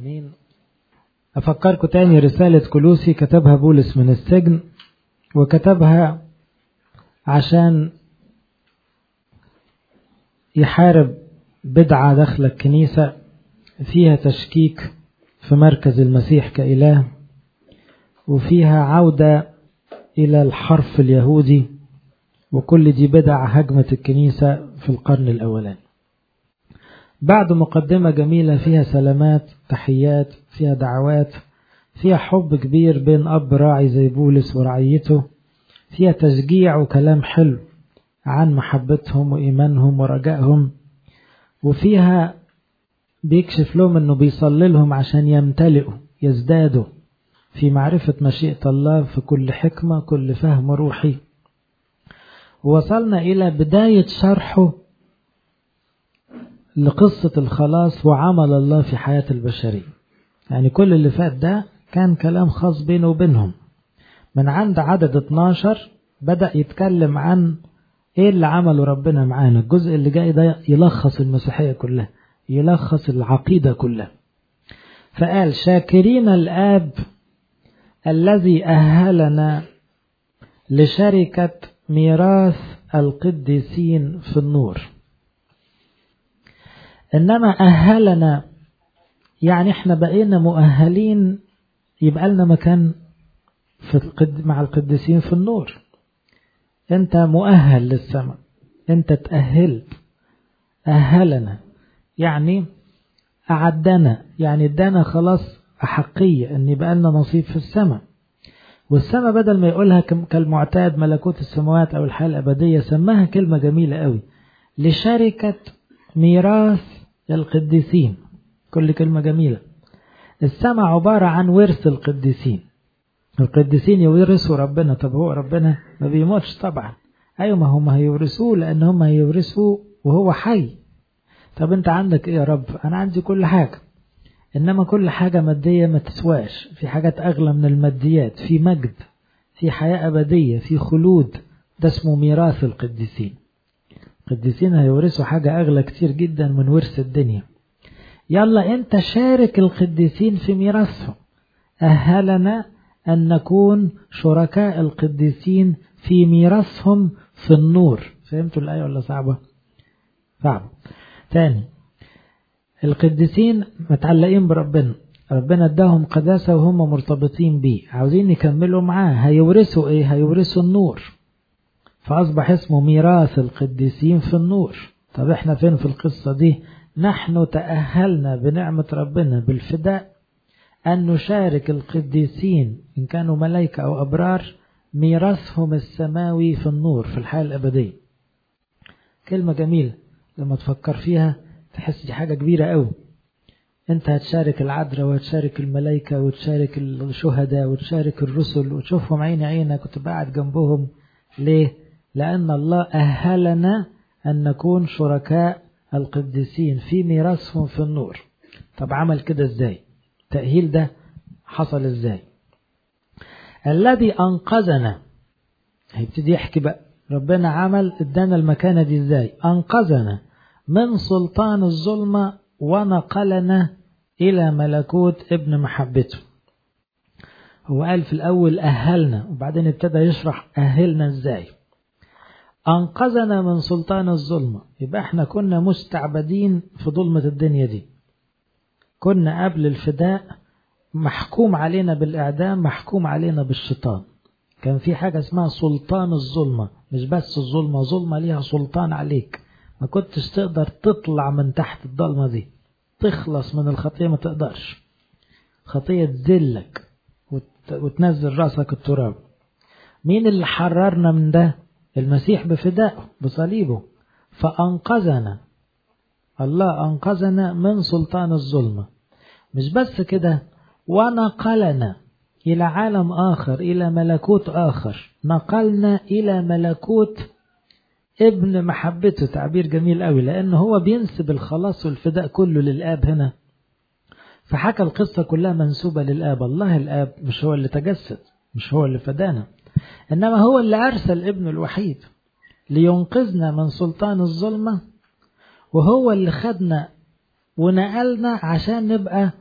امين افكركم تاني رسالة كلوسي كتبها بولس من السجن وكتبها عشان يحارب بدعة داخل الكنيسة فيها تشكيك في مركز المسيح كإله وفيها عودة إلى الحرف اليهودي وكل دي بدع هجمت الكنيسة في القرن الأولاني بعد مقدمة جميلة فيها سلامات تحيات فيها دعوات فيها حب كبير بين أب راعي زي بولس ورعيته فيها تشجيع وكلام حلو عن محبتهم وإيمانهم ورجائهم وفيها بيكشف لهم أنه بيصلي لهم عشان يمتلئوا يزدادوا في معرفة مشيئة الله في كل حكمة كل فهم روحي وصلنا إلى بداية شرحه لقصة الخلاص وعمل الله في حياة البشرية يعني كل اللي فات ده كان كلام خاص بينه وبينهم من عند عدد 12 بدأ يتكلم عن ايه اللي عمله ربنا معانا الجزء اللي جاي ده يلخص المسيحية كلها يلخص العقيدة كلها فقال شاكرين الآب الذي أهلنا لشركة ميراث القديسين في النور إنما أهلنا يعني احنا بقينا مؤهلين يبقى لنا مكان في القد... مع القديسين في النور انت مؤهل للسماء انت تأهلت أهلنا يعني أعدنا يعني ادانا خلاص أحقية أن يبقى لنا نصيب في السماء والسماء بدل ما يقولها كالمعتاد ملكوت السماوات أو الحياة الأبدية سماها كلمة جميلة قوي لشركة ميراث القديسين كل كلمة جميلة السماء عبارة عن ورث القديسين القديسين يورثوا ربنا طب هو ربنا ما بيموتش طبعا أيوة ما هم هيورثوه لأن هم هيورثوه وهو حي طب أنت عندك إيه يا رب أنا عندي كل حاجة إنما كل حاجة مادية ما تسواش في حاجات أغلى من الماديات في مجد في حياة أبدية في خلود ده اسمه ميراث القديسين القديسين هيورثوا حاجة أغلى كتير جدا من ورث الدنيا يلا أنت شارك القديسين في ميراثهم أهلنا أن نكون شركاء القديسين في ميراثهم في النور فهمتوا الآية ولا صعبة صعبة تاني القديسين متعلقين بربنا ربنا اداهم قداسة وهم مرتبطين بيه عاوزين يكملوا معاه هيورثوا ايه هيورثوا النور فأصبح اسمه ميراث القديسين في النور طب احنا فين في القصة دي نحن تأهلنا بنعمة ربنا بالفداء أن نشارك القديسين إن كانوا ملائكة أو أبرار ميراثهم السماوي في النور في الحياة الأبدية كلمة جميلة لما تفكر فيها تحس دي حاجة كبيرة قوي انت هتشارك العذراء وهتشارك الملائكة وتشارك الشهداء وتشارك الرسل وتشوفهم عين عينك وتبقى قاعد جنبهم ليه؟ لأن الله أهلنا أن نكون شركاء القديسين في ميراثهم في النور طب عمل كده ازاي التأهيل ده حصل ازاي الذي أنقذنا هيبتدي يحكي بقى ربنا عمل ادانا المكانة دي ازاي أنقذنا من سلطان الظلمة ونقلنا إلى ملكوت ابن محبته هو قال في الأول أهلنا وبعدين ابتدى يشرح أهلنا ازاي أنقذنا من سلطان الظلمة يبقى احنا كنا مستعبدين في ظلمة الدنيا دي كنا قبل الفداء محكوم علينا بالإعدام محكوم علينا بالشيطان كان في حاجة اسمها سلطان الظلمة مش بس الظلمة ظلمة ليها سلطان عليك ما كنتش تقدر تطلع من تحت الضلمة دي تخلص من الخطية ما تقدرش خطية تذلك وتنزل راسك التراب مين اللي حررنا من ده المسيح بفدائه بصليبه فأنقذنا الله أنقذنا من سلطان الظلمة مش بس كده ونقلنا إلى عالم آخر إلى ملكوت آخر نقلنا إلى ملكوت ابن محبته تعبير جميل قوي لأنه هو بينسب الخلاص والفداء كله للآب هنا فحكى القصة كلها منسوبة للآب الله الآب مش هو اللي تجسد مش هو اللي فدانا إنما هو اللي أرسل ابنه الوحيد لينقذنا من سلطان الظلمة وهو اللي خدنا ونقلنا عشان نبقى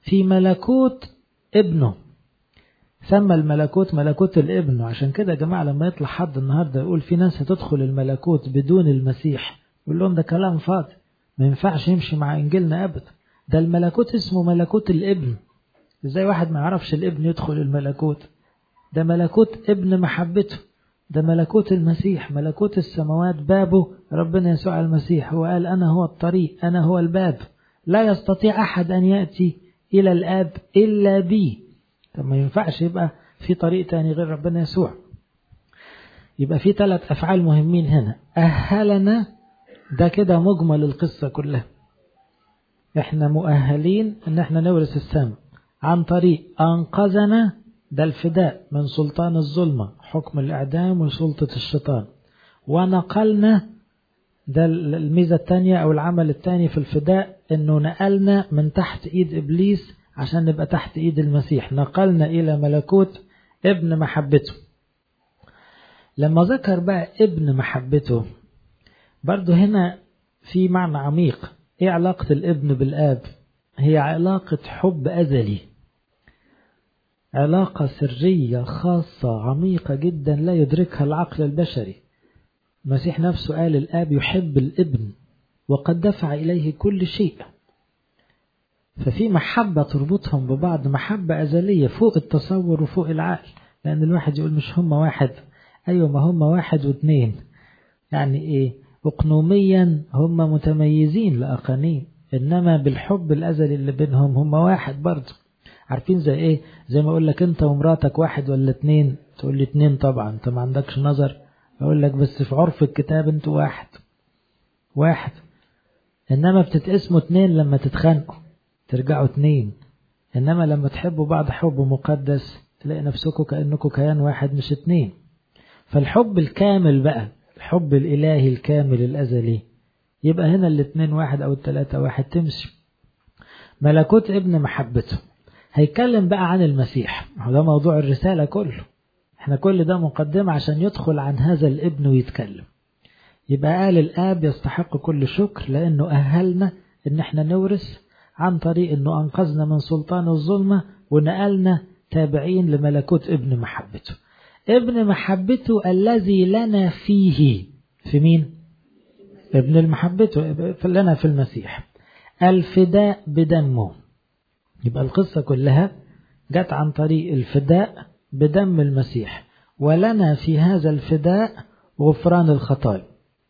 في ملكوت ابنه سمى الملكوت ملكوت الابن عشان كده يا جماعة لما يطلع حد النهاردة يقول في ناس هتدخل الملكوت بدون المسيح يقول لهم ده كلام فاضي ما ينفعش يمشي مع إنجيلنا أبدا ده الملكوت اسمه ملكوت الابن ازاي واحد ما يعرفش الابن يدخل الملكوت ده ملكوت ابن محبته ده ملكوت المسيح ملكوت السماوات بابه ربنا يسوع المسيح هو قال أنا هو الطريق أنا هو الباب لا يستطيع أحد أن يأتي إلى الآب إلا بي طب ما ينفعش يبقى في طريق تاني غير ربنا يسوع يبقى في ثلاث أفعال مهمين هنا أهلنا ده كده مجمل القصة كلها احنا مؤهلين ان احنا نورث السماء عن طريق أنقذنا ده الفداء من سلطان الظلمة حكم الإعدام وسلطة الشيطان ونقلنا ده الميزة الثانية أو العمل الثاني في الفداء إنه نقلنا من تحت إيد إبليس عشان نبقى تحت إيد المسيح نقلنا إلى ملكوت ابن محبته لما ذكر بقى ابن محبته برضه هنا في معنى عميق إيه علاقة الابن بالآب هي علاقة حب أزلي علاقة سرية خاصة عميقة جدا لا يدركها العقل البشري المسيح نفسه قال الآب يحب الابن وقد دفع إليه كل شيء ففي محبة تربطهم ببعض محبة أزلية فوق التصور وفوق العقل لأن الواحد يقول مش هم واحد أيوة ما هم واحد واثنين يعني إيه أقنوميا هم متميزين لأقانيم إنما بالحب الأزلي اللي بينهم هم واحد برضه عارفين زي إيه زي ما أقول لك أنت ومراتك واحد ولا اتنين تقول لي اتنين طبعا أنت ما عندكش نظر أقول لك بس في عرف الكتاب أنتوا واحد واحد إنما بتتقسموا اتنين لما تتخانقوا ترجعوا اتنين إنما لما تحبوا بعض حب مقدس تلاقي نفسكم كأنكم كيان واحد مش اتنين فالحب الكامل بقى الحب الإلهي الكامل الأزلي يبقى هنا الاتنين واحد أو التلاتة واحد تمشي ملكوت ابن محبته هيتكلم بقى عن المسيح ده موضوع الرسالة كله احنا كل ده مقدمة عشان يدخل عن هذا الابن ويتكلم يبقى قال الآب يستحق كل شكر لأنه أهلنا إن احنا نورث عن طريق إنه أنقذنا من سلطان الظلمة ونقلنا تابعين لملكوت ابن محبته ابن محبته الذي لنا فيه في مين ابن المحبته لنا في المسيح الفداء بدمه يبقى القصة كلها جت عن طريق الفداء بدم المسيح ولنا في هذا الفداء غفران الخطايا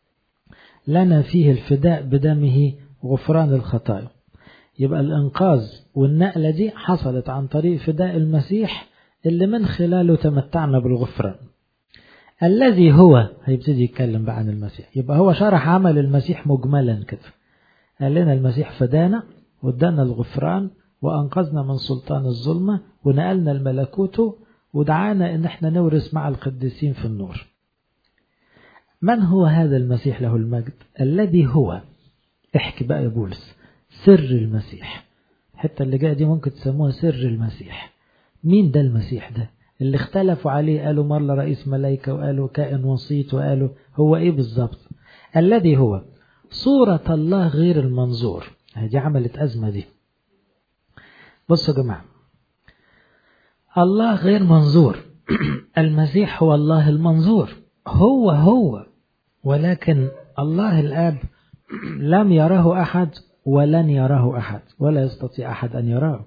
لنا فيه الفداء بدمه غفران الخطايا يبقى الإنقاذ والنقلة دي حصلت عن طريق فداء المسيح اللي من خلاله تمتعنا بالغفران الذي هو هيبتدي يتكلم بقى عن المسيح يبقى هو شرح عمل المسيح مجملا كده قال لنا المسيح فدانا وادانا الغفران وأنقذنا من سلطان الظلمة ونقلنا الملكوت ودعانا ان احنا نورث مع القديسين في النور من هو هذا المسيح له المجد الذي هو احكي بقى يا بولس سر المسيح الحته اللي جايه دي ممكن تسموها سر المسيح مين ده المسيح ده اللي اختلفوا عليه قالوا مرة رئيس ملايكة وقالوا كائن وسيط وقالوا هو ايه بالظبط الذي هو صورة الله غير المنظور دي عملت أزمة دي بصوا يا جماعة الله غير منظور المسيح هو الله المنظور هو هو ولكن الله الآب لم يره أحد ولن يراه أحد ولا يستطيع أحد أن يراه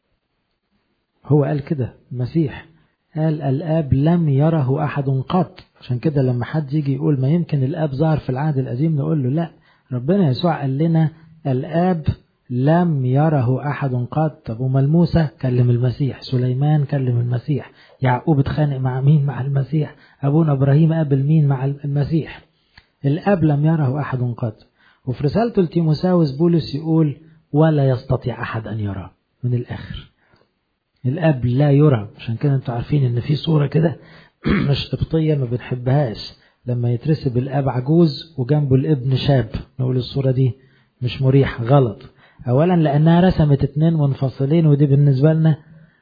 هو قال كده المسيح قال الآب لم يره أحد قط عشان كده لما حد يجي يقول ما يمكن الآب ظهر في العهد القديم نقول له لا ربنا يسوع قال لنا الآب لم يره أحد قط طب ومال موسى كلم المسيح سليمان كلم المسيح يعقوب اتخانق مع مين مع المسيح أبونا إبراهيم قابل مين مع المسيح الآب لم يره أحد قط وفي رسالته لتيموساوس بولس يقول ولا يستطيع أحد أن يراه من الآخر الاب لا يرى عشان كده انتوا عارفين ان في صوره كده مش قبطيه ما بنحبهاش لما يترسب الاب عجوز وجنبه الابن شاب نقول الصوره دي مش مريحه غلط اولا لانها رسمت اتنين منفصلين ودي بالنسبه لنا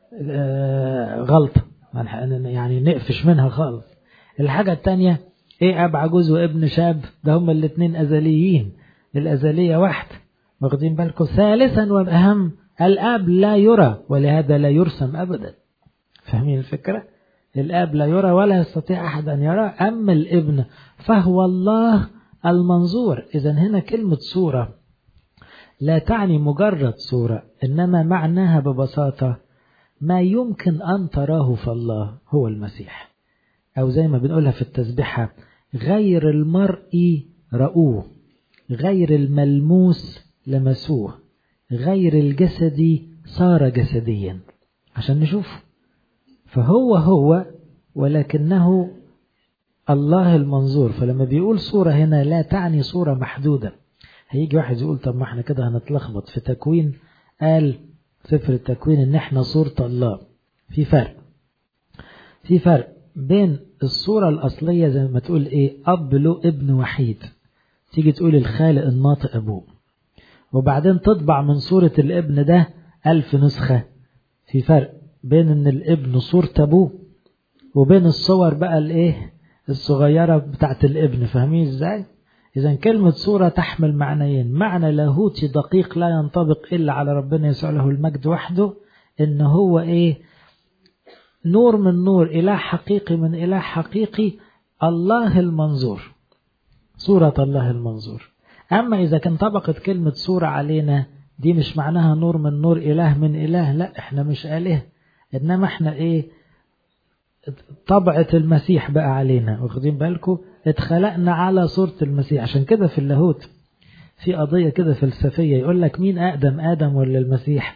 غلطه يعني نقفش منها خالص الحاجه التانية ايه اب عجوز وابن شاب ده هما الاتنين ازليين الازليه واحده واخدين بالكم ثالثا والاهم الآب لا يرى ولهذا لا يرسم أبدا فاهمين الفكرة الآب لا يرى ولا يستطيع أحد أن يرى أما الابن فهو الله المنظور إذا هنا كلمة صورة لا تعني مجرد صورة إنما معناها ببساطة ما يمكن أن تراه فالله هو المسيح أو زي ما بنقولها في التسبيحة غير المرء رأوه غير الملموس لمسوه غير الجسدي صار جسديا عشان نشوف فهو هو ولكنه الله المنظور فلما بيقول صورة هنا لا تعني صورة محدودة هيجي واحد يقول طب ما احنا كده هنتلخبط في تكوين قال سفر التكوين ان احنا صورة الله في فرق في فرق بين الصورة الأصلية زي ما تقول ايه أب له ابن وحيد تيجي تقول الخالق الناطق أبوه وبعدين تطبع من صورة الابن ده ألف نسخة في فرق بين ان الابن صورة أبوه وبين الصور بقى الايه الصغيرة بتاعت الابن فاهمين ازاي إذا كلمة صورة تحمل معنيين معنى لاهوتي دقيق لا ينطبق إلا على ربنا يسوع له المجد وحده إن هو إيه نور من نور إله حقيقي من إله حقيقي الله المنظور صورة الله المنظور أما إذا كان طبقت كلمة صورة علينا دي مش معناها نور من نور إله من إله لا إحنا مش آله إنما إحنا إيه طبعة المسيح بقى علينا واخدين بالكم اتخلقنا على صورة المسيح عشان كده في اللاهوت في قضية كده فلسفية يقول لك مين أقدم آدم ولا المسيح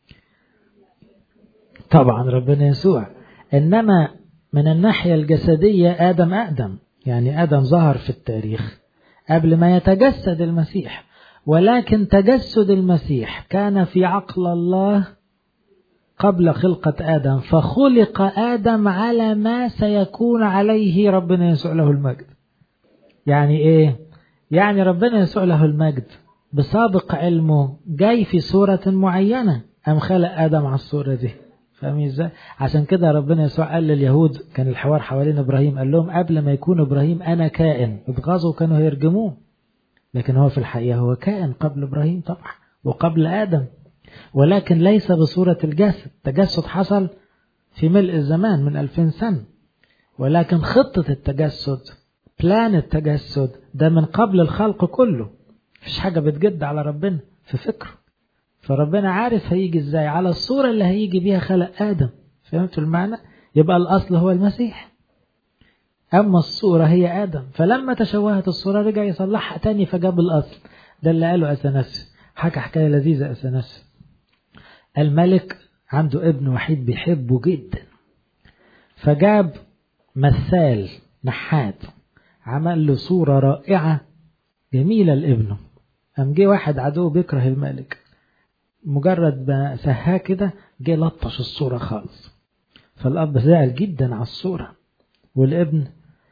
طبعا ربنا يسوع إنما من الناحية الجسدية آدم أقدم يعني آدم ظهر في التاريخ قبل ما يتجسد المسيح ولكن تجسد المسيح كان في عقل الله قبل خلقة آدم فخلق آدم على ما سيكون عليه ربنا يسوع له المجد يعني إيه يعني ربنا يسوع له المجد بسابق علمه جاي في صورة معينة أم خلق آدم على الصورة دي فاهمين ازاي عشان كده ربنا يسوع قال لليهود كان الحوار حوالين ابراهيم قال لهم قبل ما يكون ابراهيم انا كائن اتغاظوا كانوا هيرجموه لكن هو في الحقيقه هو كائن قبل ابراهيم طبعا وقبل ادم ولكن ليس بصورة الجسد تجسد حصل في ملء الزمان من ألفين سنة ولكن خطة التجسد بلان التجسد ده من قبل الخلق كله مفيش حاجة بتجد على ربنا في فكره فربنا عارف هيجي ازاي على الصورة اللي هيجي بيها خلق آدم فهمتوا المعنى يبقى الأصل هو المسيح أما الصورة هي آدم فلما تشوهت الصورة رجع يصلحها تاني فجاب الأصل ده اللي قاله أثناس حكى حكاية لذيذة أثناس الملك عنده ابن وحيد بيحبه جدا فجاب مثال نحات عمل له صورة رائعة جميلة لابنه قام جه واحد عدو بيكره الملك مجرد ما سهاه كده جه لطش الصورة خالص فالأب زعل جدا على الصورة والابن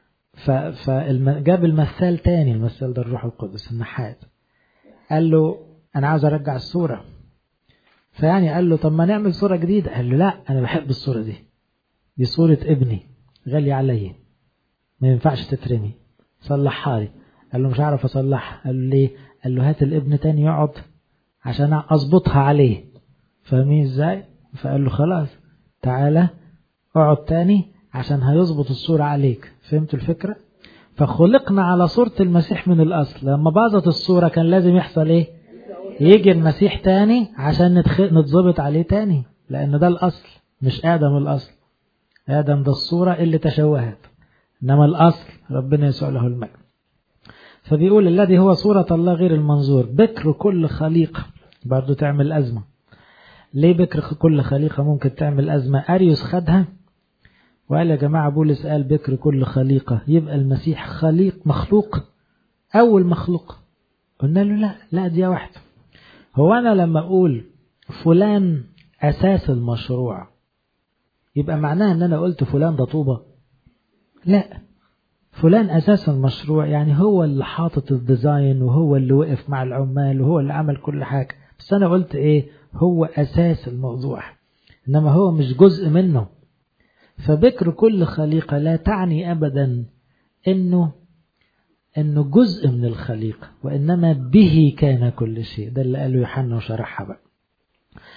فجاب المثال تاني المثال ده الروح القدس النحات قال له أنا عاوز أرجع الصورة فيعني قال له طب ما نعمل صورة جديدة قال له لا أنا بحب الصورة دي دي صورة ابني غالية عليا ما ينفعش تترمي صلحها لي قال له مش عارف أصلحها قال له ليه قال له هات الابن تاني يقعد عشان أظبطها عليه فاهمين ازاي فقال له خلاص تعالى اقعد تاني عشان هيظبط الصورة عليك فهمتوا الفكرة فخلقنا على صورة المسيح من الأصل لما باظت الصورة كان لازم يحصل ايه يجي المسيح تاني عشان نتظبط عليه تاني لأن ده الأصل مش آدم الأصل آدم ده الصورة اللي تشوهت إنما الأصل ربنا يسوع له المجد فبيقول الذي هو صورة الله غير المنظور بكر كل خليقة برضو تعمل أزمة ليه بكر كل خليقة ممكن تعمل أزمة أريوس خدها وقال يا جماعة بولس قال بكر كل خليقة يبقى المسيح خليق مخلوق أول مخلوق قلنا له لا لا دي واحدة هو أنا لما أقول فلان أساس المشروع يبقى معناها أن أنا قلت فلان ده طوبة لا فلان أساس المشروع يعني هو اللي حاطط الديزاين وهو اللي وقف مع العمال وهو اللي عمل كل حاجة بس أنا قلت إيه هو أساس الموضوع إنما هو مش جزء منه فبكر كل خليقة لا تعني أبدا إنه إنه جزء من الخليقة وإنما به كان كل شيء ده اللي قاله يوحنا وشرحها بقى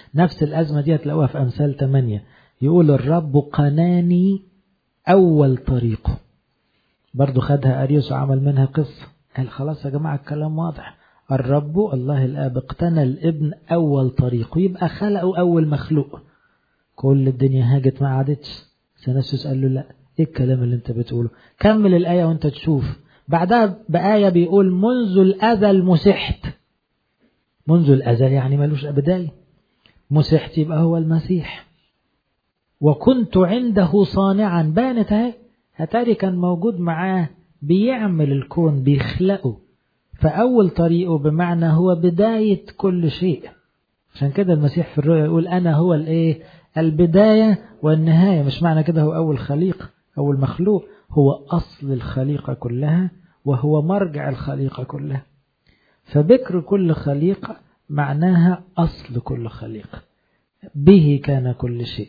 نفس الأزمة دي هتلاقوها في أمثال 8 يقول الرب قناني أول طريقه برضو خدها أريوس وعمل منها قصة قال خلاص يا جماعة الكلام واضح الرب الله الآب اقتنى الابن أول طريقه يبقى خلقه أول مخلوق كل الدنيا هاجت ما عادتش سنسوس قال له لا ايه الكلام اللي انت بتقوله كمل الآية وانت تشوف بعدها بآية بيقول منذ الأزل مسحت منذ الأزل يعني ملوش بداية مسحت يبقى هو المسيح وكنت عنده صانعا بانت اهي هتاري كان موجود معاه بيعمل الكون بيخلقه فأول طريقه بمعنى هو بداية كل شيء عشان كده المسيح في الرؤيا يقول أنا هو الإيه البداية والنهاية مش معنى كده هو أول خليقة أول مخلوق هو أصل الخليقة كلها وهو مرجع الخليقة كلها فبكر كل خليقة معناها أصل كل خليقة به كان كل شيء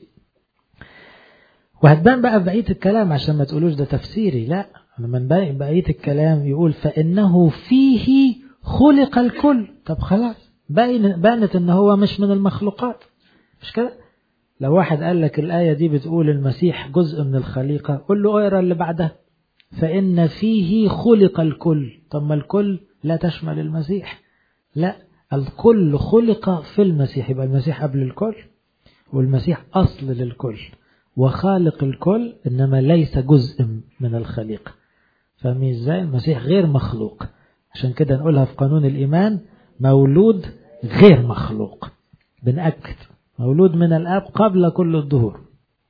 وهتبان بقى بقية الكلام عشان ما تقولوش ده تفسيري لا لما نبقى بقية الكلام يقول فإنه فيه خلق الكل طب خلاص بانت ان هو مش من المخلوقات مش كده لو واحد قال لك الآية دي بتقول المسيح جزء من الخليقة قل له اقرا اللي بعدها فإن فيه خلق الكل طب ما الكل لا تشمل المسيح لا الكل خلق في المسيح يبقى المسيح قبل الكل والمسيح أصل للكل وخالق الكل إنما ليس جزء من الخليقة فاهمين ازاي المسيح غير مخلوق عشان كده نقولها في قانون الإيمان مولود غير مخلوق بنأكد مولود من الآب قبل كل الظهور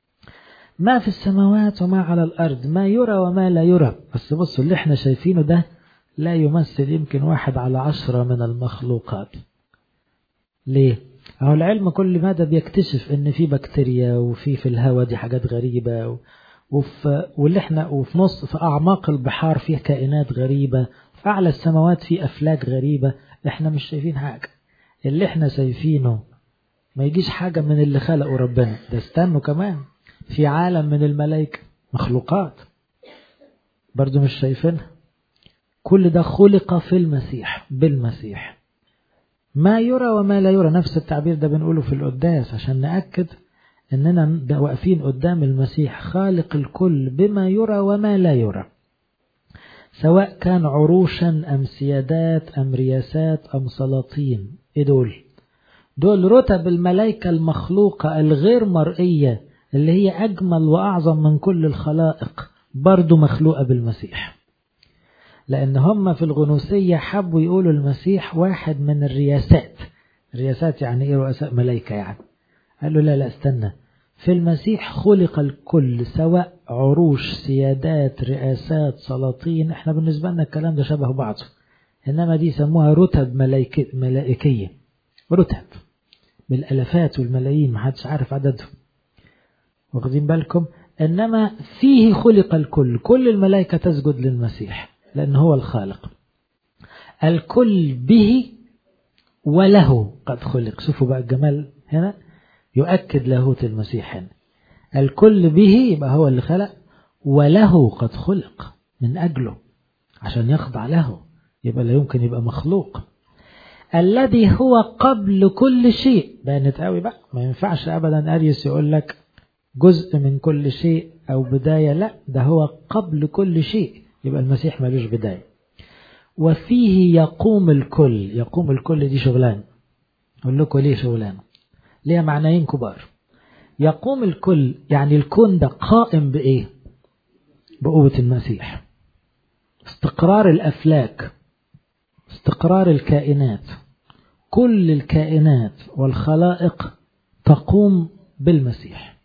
ما في السماوات وما على الأرض ما يرى وما لا يرى بس بصوا اللي احنا شايفينه ده لا يمثل يمكن واحد على عشرة من المخلوقات ليه؟ أهو العلم كل مدى بيكتشف إن في بكتيريا وفي في الهواء دي حاجات غريبة وفي واللي احنا وفي نص في أعماق البحار فيه كائنات غريبة في أعلى السماوات في أفلاك غريبة احنا مش شايفين حاجة اللي احنا شايفينه ما يجيش حاجة من اللي خلقه ربنا ده استنوا كمان في عالم من الملائكة مخلوقات برضو مش شايفينها كل ده خلق في المسيح بالمسيح ما يرى وما لا يرى نفس التعبير ده بنقوله في القداس عشان نأكد اننا واقفين قدام المسيح خالق الكل بما يرى وما لا يرى سواء كان عروشا ام سيادات ام رياسات ام سلاطين ايه دول دول رتب الملائكة المخلوقة الغير مرئية اللي هي أجمل وأعظم من كل الخلائق برضو مخلوقة بالمسيح لأن هم في الغنوسية حبوا يقولوا المسيح واحد من الرياسات الرياسات يعني إيه رؤساء ملائكة يعني قالوا لا لا استنى في المسيح خلق الكل سواء عروش سيادات رئاسات سلاطين احنا بالنسبة لنا الكلام ده شبه بعضه إنما دي سموها رتب ملائكة ملائكية رتب بالالافات والملايين محدش عارف عددهم واخدين بالكم انما فيه خلق الكل كل الملائكه تسجد للمسيح لان هو الخالق الكل به وله قد خلق شوفوا بقى الجمال هنا يؤكد لاهوت المسيح هنا الكل به يبقى هو اللي خلق وله قد خلق من اجله عشان يخضع له يبقى لا يمكن يبقى مخلوق الذي هو قبل كل شيء بانت قوي بقى ما ينفعش ابدا اريوس يقول لك جزء من كل شيء او بدايه لا ده هو قبل كل شيء يبقى المسيح ملوش بدايه وفيه يقوم الكل يقوم الكل دي شغلان اقول لكم ليه شغلان ليها معنيين كبار يقوم الكل يعني الكون ده قائم بايه بقوه المسيح استقرار الافلاك استقرار الكائنات كل الكائنات والخلائق تقوم بالمسيح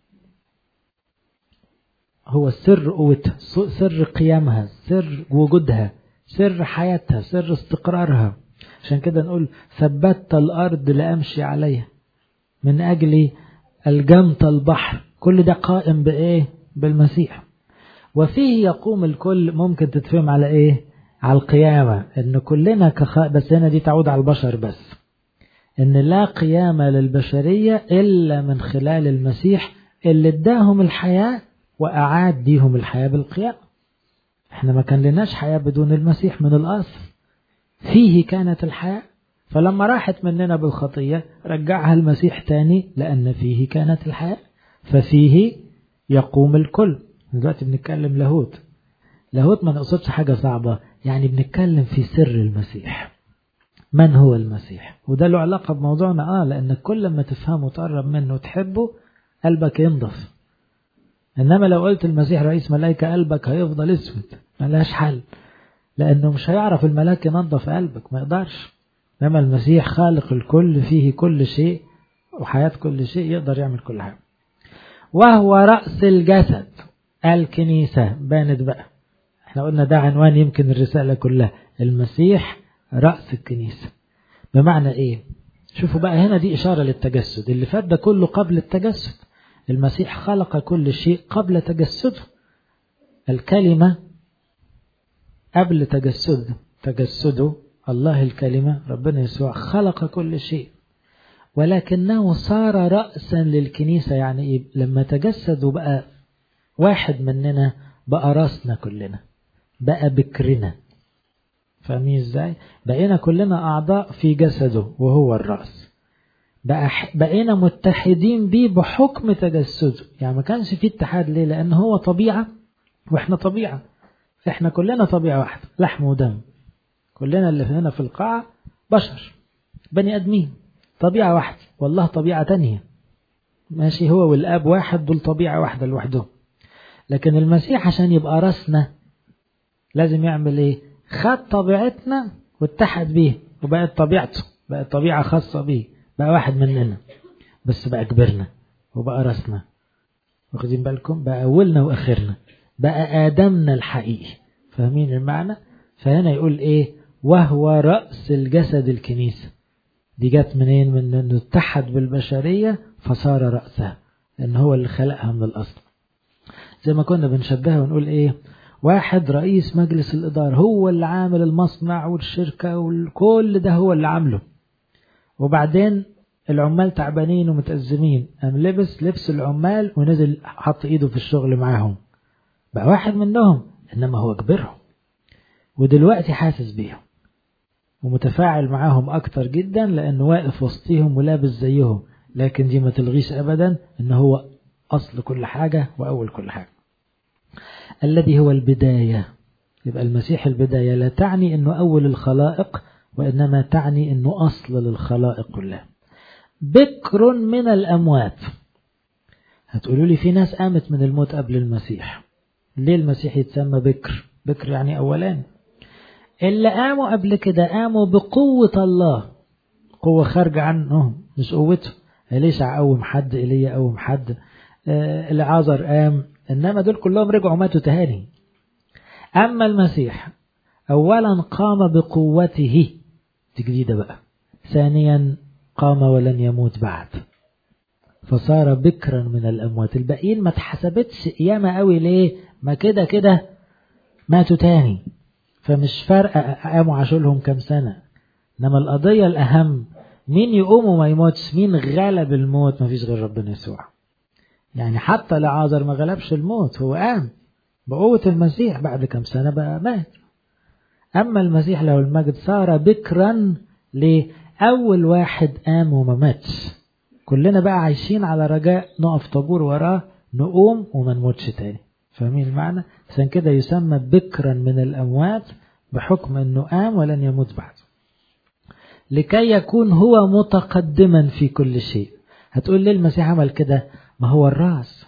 هو سر قوتها سر قيامها سر وجودها سر حياتها سر استقرارها عشان كده نقول ثبت الأرض لأمشي عليها من أجل الجمت البحر كل ده قائم بإيه بالمسيح وفيه يقوم الكل ممكن تتفهم على إيه على القيامة إن كلنا كخ... بس هنا دي تعود على البشر بس إن لا قيامة للبشرية إلا من خلال المسيح اللي اداهم الحياة وأعاد ديهم الحياة بالقيامة احنا ما كان لناش حياة بدون المسيح من الأصل فيه كانت الحياة فلما راحت مننا بالخطية رجعها المسيح تاني لأن فيه كانت الحياة ففيه يقوم الكل دلوقتي بنتكلم لاهوت لاهوت ما نقصدش حاجة صعبة يعني بنتكلم في سر المسيح من هو المسيح وده له علاقة بموضوعنا آه لأن كل ما تفهمه وتقرب منه وتحبه قلبك ينضف إنما لو قلت المسيح رئيس ملائكة قلبك هيفضل اسود ملهاش حل لأنه مش هيعرف الملاك ينظف قلبك ما يقدرش إنما المسيح خالق الكل فيه كل شيء وحياة كل شيء يقدر يعمل كل حاجة وهو رأس الجسد الكنيسة بانت بقى احنا قلنا ده عنوان يمكن الرسالة كلها المسيح رأس الكنيسة بمعنى ايه شوفوا بقى هنا دي إشارة للتجسد اللي فات ده كله قبل التجسد المسيح خلق كل شيء قبل تجسده الكلمة قبل تجسده تجسده الله الكلمة ربنا يسوع خلق كل شيء ولكنه صار رأسا للكنيسة يعني إيه؟ لما تجسد وبقى واحد مننا بقى راسنا كلنا بقى بكرنا فاهمين ازاي بقينا كلنا أعضاء في جسده وهو الرأس بقى بقينا متحدين بيه بحكم تجسده يعني ما كانش في اتحاد ليه لأن هو طبيعة وإحنا طبيعة إحنا كلنا طبيعة واحدة لحم ودم كلنا اللي هنا في القاعة بشر بني أدمين طبيعة واحدة والله طبيعة تانية ماشي هو والآب واحد دول طبيعة واحدة لوحدهم لكن المسيح عشان يبقى راسنا لازم يعمل ايه خد طبيعتنا واتحد بيه وبقت طبيعته بقت طبيعة خاصة بيه بقى واحد مننا بس بقى كبرنا وبقى راسنا واخدين بالكم بقى أولنا وآخرنا بقى آدمنا الحقيقي فاهمين المعنى فهنا يقول ايه وهو رأس الجسد الكنيسة دي جت منين من انه اتحد بالبشرية فصار رأسها ان هو اللي خلقها من الاصل زي ما كنا بنشبهها ونقول ايه واحد رئيس مجلس الإدارة هو اللي عامل المصنع والشركة وكل ده هو اللي عامله وبعدين العمال تعبانين ومتأزمين قام لبس لبس العمال ونزل حط ايده في الشغل معاهم بقى واحد منهم انما هو كبرهم ودلوقتي حاسس بيهم ومتفاعل معاهم أكتر جدا لأنه واقف وسطيهم ولابس زيهم لكن دي ما تلغيش أبدا إن هو أصل كل حاجة وأول كل حاجة الذي هو البداية يبقى المسيح البداية لا تعني أنه أول الخلائق وإنما تعني أنه أصل للخلائق كلها بكر من الأموات هتقولوا لي في ناس قامت من الموت قبل المسيح ليه المسيح يتسمى بكر بكر يعني أولان اللي قاموا قبل كده قاموا بقوة الله قوة خارجة عنهم مش قوته إليشع قوم حد إيليا قوم حد آه العازر قام إنما دول كلهم رجعوا ماتوا تهاني أما المسيح أولا قام بقوته دي جديدة بقى ثانيا قام ولن يموت بعد فصار بكرا من الأموات الباقيين ما اتحسبتش قيامة قوي ليه ما كده كده ماتوا تاني فمش فارقة قاموا عاشوا كام سنة إنما القضية الأهم مين يقوم وما يموتش مين غلب الموت ما فيش غير ربنا يسوع يعني حتى لعازر ما غلبش الموت هو قام بقوة المسيح بعد كام سنة بقى مات أما المسيح له المجد صار بكرا لأول واحد قام وما ماتش كلنا بقى عايشين على رجاء نقف طابور وراه نقوم وما نموتش تاني فاهمين المعنى عشان كده يسمى بكرا من الأموات بحكم أنه قام ولن يموت بعد لكي يكون هو متقدما في كل شيء هتقول ليه المسيح عمل كده ما هو الرأس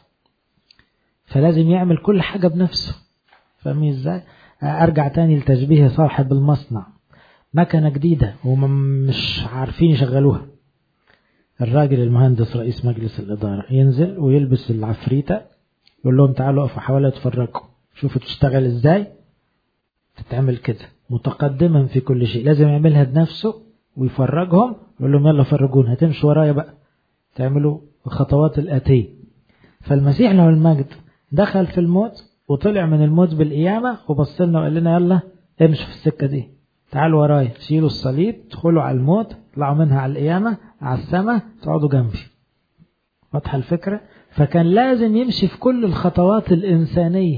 فلازم يعمل كل حاجة بنفسه فاهمين ازاي ارجع تاني لتشبيه صاحب المصنع مكنة جديدة ومش عارفين يشغلوها الراجل المهندس رئيس مجلس الإدارة ينزل ويلبس العفريتة يقول لهم تعالوا اقفوا حوالي اتفرجوا شوفوا تشتغل ازاي تتعمل كده متقدما في كل شيء لازم يعملها بنفسه ويفرجهم يقول لهم يلا فرجونا هتمشوا ورايا بقى تعملوا الخطوات الآتية فالمسيح له المجد دخل في الموت وطلع من الموت بالقيامة وبص لنا وقال لنا يلا امشوا في السكة دي تعالوا ورايا شيلوا الصليب ادخلوا على الموت اطلعوا منها على القيامة على السماء تقعدوا جنبي واضحة الفكرة فكان لازم يمشي في كل الخطوات الإنسانية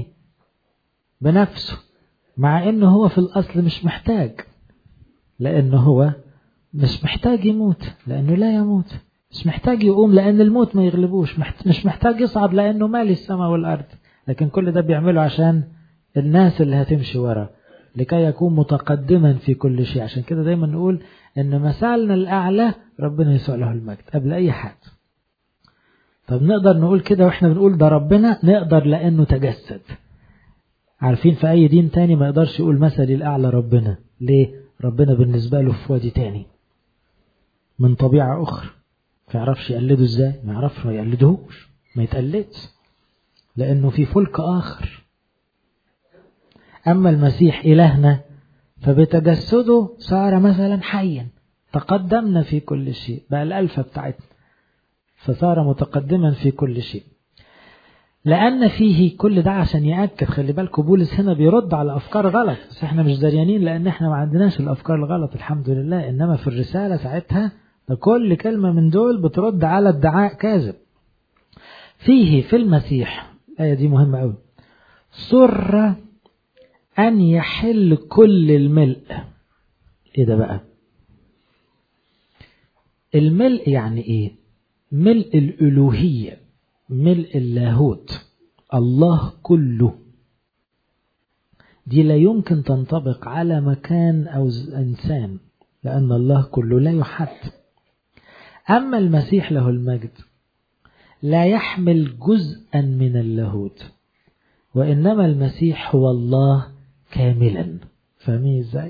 بنفسه مع انه هو في الأصل مش محتاج لأنه هو مش محتاج يموت لأنه لا يموت مش محتاج يقوم لأن الموت ما يغلبوش مش محتاج يصعد لأنه مالي السماء والأرض لكن كل ده بيعمله عشان الناس اللي هتمشي ورا لكي يكون متقدما في كل شيء عشان كده دايما نقول ان مثالنا الأعلى ربنا يسوع له المجد قبل أي حد طب نقدر نقول كده واحنا بنقول ده ربنا نقدر لأنه تجسد عارفين في أي دين تاني ما يقدرش يقول مثلي الأعلى ربنا ليه ربنا بالنسبة له في وادي تاني من طبيعة أخرى ما يعرفش يقلده ازاي ما يعرفش ما يقلدهوش ما يتقلدش لأنه في فلك آخر أما المسيح إلهنا فبتجسده صار مثلا حيا تقدمنا في كل شيء بقى الألفة بتاعتنا فصار متقدما في كل شيء لأن فيه كل ده عشان يأكد خلي بالكم بولس هنا بيرد على أفكار غلط بس احنا مش دريانين لأن احنا ما عندناش الأفكار الغلط الحمد لله إنما في الرسالة ساعتها ده كل كلمة من دول بترد على ادعاء كاذب فيه في المسيح الآية دي مهمة أوي سر أن يحل كل الملء إيه ده بقى الملء يعني إيه ملء الألوهية ملء اللاهوت الله كله دي لا يمكن تنطبق على مكان أو إنسان لأن الله كله لا يحد أما المسيح له المجد لا يحمل جزءا من اللاهوت وإنما المسيح هو الله كاملا فاهمين ازاي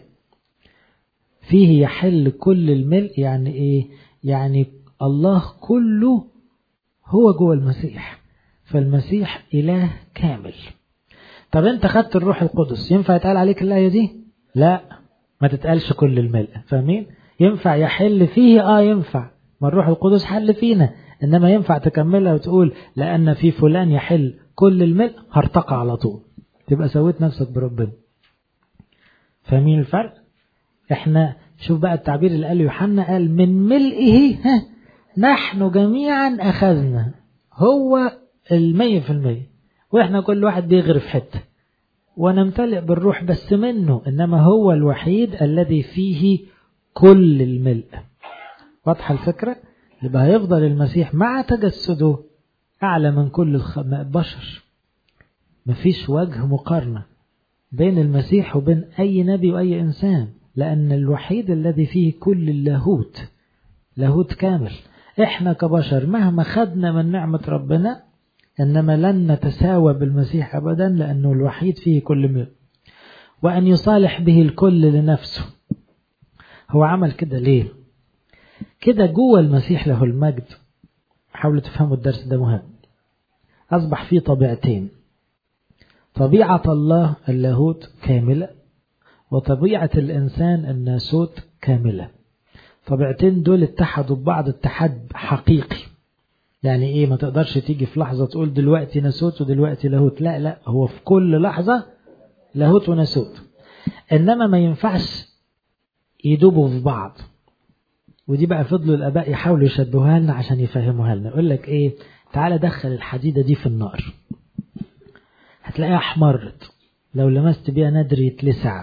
فيه يحل كل الملء يعني ايه يعني الله كله هو جوه المسيح فالمسيح إله كامل طب انت خدت الروح القدس ينفع يتقال عليك الآية دي لا ما تتقالش كل الملء فاهمين ينفع يحل فيه اه ينفع ما الروح القدس حل فينا انما ينفع تكملها وتقول لان في فلان يحل كل الملء هرتقى على طول تبقى سويت نفسك بربنا فاهمين الفرق احنا شوف بقى التعبير اللي قاله يوحنا قال من ملئه ها نحن جميعا اخذنا هو المية في المية واحنا كل واحد بيغرف حتة ونمتلئ بالروح بس منه انما هو الوحيد الذي فيه كل الملء واضحة الفكرة يبقى هيفضل المسيح مع تجسده أعلى من كل البشر مفيش وجه مقارنة بين المسيح وبين أي نبي وأي إنسان لأن الوحيد الذي فيه كل اللاهوت لاهوت كامل إحنا كبشر مهما خدنا من نعمة ربنا إنما لن نتساوى بالمسيح أبدا لأنه الوحيد فيه كل ملء وأن يصالح به الكل لنفسه هو عمل كده ليه كده جوه المسيح له المجد حاولوا تفهموا الدرس ده مهم أصبح فيه طبيعتين طبيعة الله اللاهوت كاملة وطبيعة الإنسان الناسوت كاملة طبيعتين دول اتحدوا ببعض اتحاد حقيقي يعني ايه ما تقدرش تيجي في لحظة تقول دلوقتي ناسوت ودلوقتي لاهوت لا لا هو في كل لحظة لاهوت وناسوت انما ما ينفعش يدوبوا في بعض ودي بقى فضلوا الاباء يحاولوا يشبهوها لنا عشان يفهموها لنا يقول لك ايه تعالى دخل الحديدة دي في النار هتلاقيها احمرت لو لمست بيها نادر يتلسع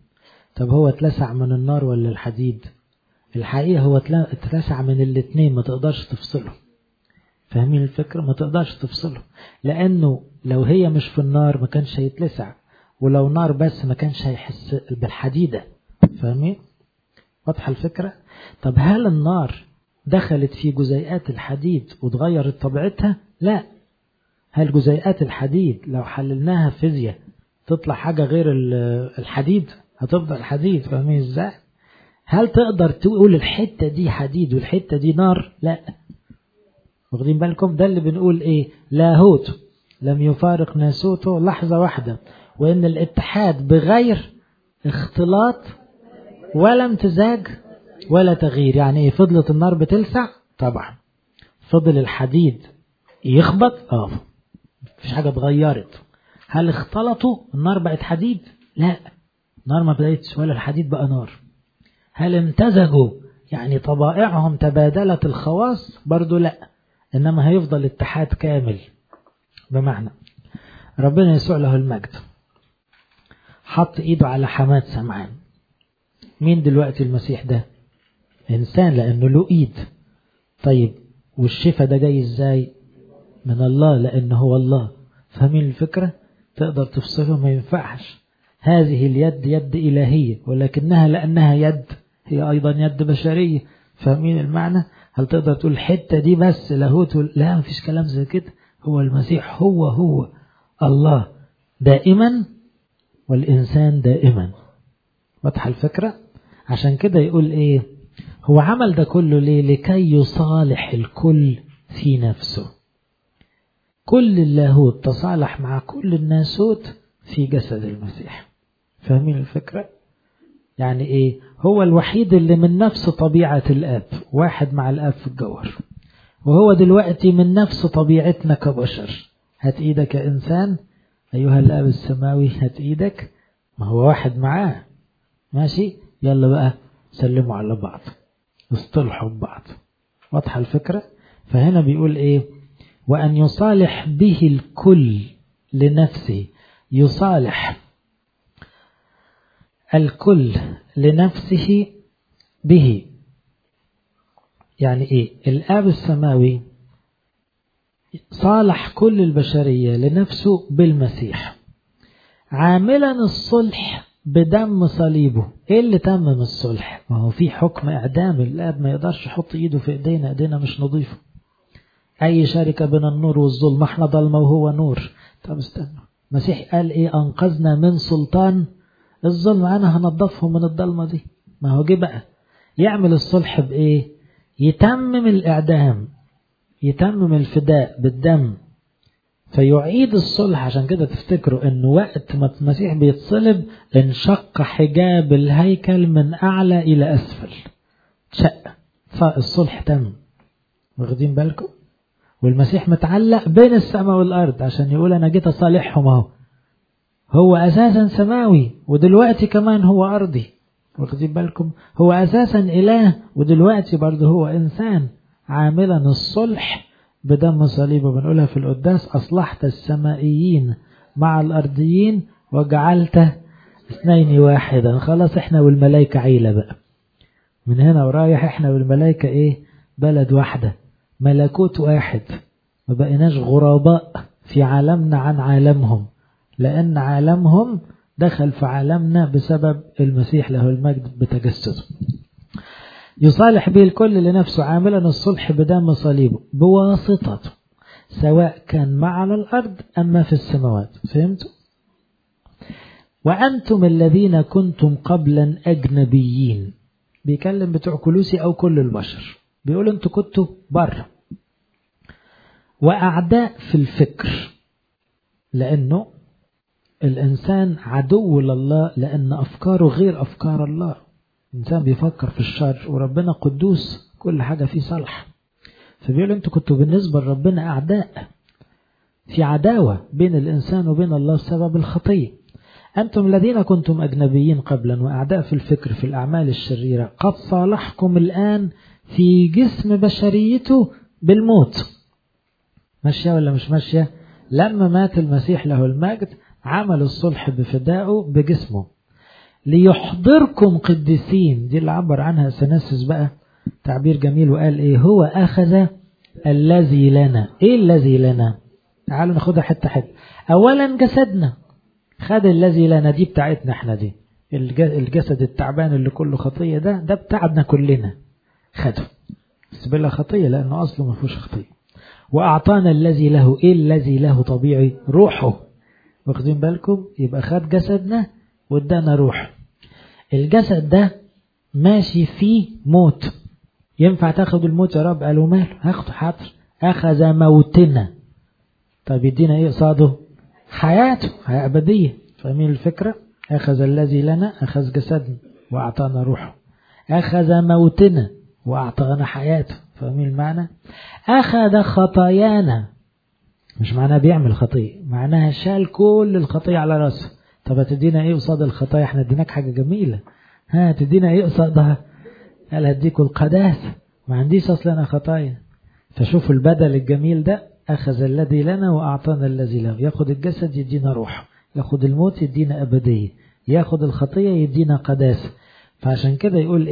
طب هو اتلسع من النار ولا الحديد الحقيقة هو اتلسع من الاتنين ما تقدرش تفصله فاهمين الفكرة ما تقدرش تفصله لأنه لو هي مش في النار ما كانش هيتلسع ولو نار بس ما كانش هيحس بالحديدة فاهمين واضحة الفكرة طب هل النار دخلت في جزيئات الحديد وتغيرت طبيعتها لا هل جزيئات الحديد لو حللناها فيزياء تطلع حاجة غير الحديد هتفضل حديد فاهمين ازاي هل تقدر تقول الحتة دي حديد والحتة دي نار لا واخدين بالكم ده اللي بنقول ايه لاهوت لم يفارق ناسوته لحظة واحدة وان الاتحاد بغير اختلاط ولا امتزاج ولا تغيير يعني ايه فضلت النار بتلسع طبعا فضل الحديد يخبط اه مفيش حاجة اتغيرت هل اختلطوا النار بقت حديد لا النار ما بقتش ولا الحديد بقى نار هل امتزجوا يعني طبائعهم تبادلت الخواص برضو لا إنما هيفضل اتحاد كامل بمعنى ربنا يسوع له المجد حط ايده على حماد سمعان مين دلوقتي المسيح ده إنسان لأنه له إيد طيب والشفاء ده جاي إزاي من الله لأنه هو الله فاهمين الفكرة تقدر تفصله ما ينفعش هذه اليد يد إلهية ولكنها لأنها يد هي أيضا يد بشرية فاهمين المعنى هل تقدر تقول الحتة دي بس لاهوت لا مفيش كلام زي كده هو المسيح هو هو الله دائما والإنسان دائما واضحة الفكرة عشان كده يقول إيه هو عمل ده كله ليه لكي يصالح الكل في نفسه كل اللاهوت تصالح مع كل الناسوت في جسد المسيح فاهمين الفكرة يعني ايه هو الوحيد اللي من نفس طبيعة الاب واحد مع الاب في الجوهر وهو دلوقتي من نفس طبيعتنا كبشر هات ايدك يا انسان ايها الاب السماوي هات ايدك ما هو واحد معاه ماشي يلا بقى سلموا على بعض اصطلحوا ببعض واضحة الفكرة فهنا بيقول ايه وأن يصالح به الكل لنفسه يصالح الكل لنفسه به يعني ايه الآب السماوي صالح كل البشرية لنفسه بالمسيح عاملا الصلح بدم صليبه ايه اللي تمم الصلح ما هو في حكم اعدام الاب ما يقدرش يحط ايده في ايدينا ايدينا مش نظيفه اي شركة بين النور والظلم احنا ضلمة وهو نور طب استنى المسيح قال ايه انقذنا من سلطان الظلم انا هنضفهم من الضلمة دي ما هو جه بقى يعمل الصلح بايه يتمم الاعدام يتمم الفداء بالدم فيعيد الصلح عشان كده تفتكروا ان وقت ما المسيح بيتصلب انشق حجاب الهيكل من اعلى الى اسفل شق فالصلح تم واخدين بالكم والمسيح متعلق بين السماء والارض عشان يقول انا جيت اصالحهم اهو هو اساسا سماوي ودلوقتي كمان هو ارضي واخدين بالكم هو اساسا اله ودلوقتي برضه هو انسان عاملا الصلح بدم صليبه بنقولها في القداس أصلحت السمائيين مع الأرضيين وجعلت اثنين واحدا خلاص احنا والملائكة عيلة بقى من هنا ورايح احنا والملائكة ايه بلد واحدة ملكوت واحد ما بقيناش غرباء في عالمنا عن عالمهم لأن عالمهم دخل في عالمنا بسبب المسيح له المجد بتجسده يصالح به الكل لنفسه عاملا الصلح بدم صليبه بواسطته سواء كان ما على الأرض أما في السماوات فهمتوا؟ وأنتم الذين كنتم قبلا أجنبيين بيكلم بتوع كلوسي أو كل البشر بيقول أنتوا كنتوا بره وأعداء في الفكر لأنه الإنسان عدو لله لأن أفكاره غير أفكار الله الإنسان بيفكر في الشر وربنا قدوس كل حاجة فيه صالح فبيقول أنتوا كنتوا بالنسبة لربنا أعداء في عداوة بين الإنسان وبين الله بسبب الخطية أنتم الذين كنتم أجنبيين قبلا وأعداء في الفكر في الأعمال الشريرة قد صالحكم الآن في جسم بشريته بالموت ماشية ولا مش ماشية لما مات المسيح له المجد عمل الصلح بفدائه بجسمه ليحضركم قديسين دي اللي عبر عنها سنسس بقى تعبير جميل وقال ايه هو اخذ الذي لنا ايه الذي لنا تعالوا ناخدها حتة حتة اولا جسدنا خد الذي لنا دي بتاعتنا احنا دي الجسد التعبان اللي كله خطية ده ده بتاعنا كلنا خده بس بلا خطية لانه اصله ما فيهوش خطية واعطانا الذي له ايه الذي له طبيعي روحه واخدين بالكم يبقى خد جسدنا وادانا روح الجسد ده ماشي فيه موت ينفع تاخد الموت يا رب قالوا ماله هاخده حاضر اخذ موتنا طيب يدينا ايه قصاده حياته حياة أبدية فاهمين الفكرة أخذ الذي لنا أخذ جسدنا وأعطانا روحه أخذ موتنا وأعطانا حياته فاهمين المعنى أخذ خطايانا مش معناها بيعمل خطية معناها شال كل الخطية على راسه طب هتدينا ايه قصاد الخطايا احنا اديناك حاجة جميلة ها تدينا ايه قصادها قال هديكوا القداسة ما عنديش اصلا انا خطايا فشوفوا البدل الجميل ده اخذ الذي لنا واعطانا الذي له ياخد الجسد يدينا روح ياخد الموت يدينا ابدية ياخد الخطية يدينا قداسة فعشان كده يقول ايه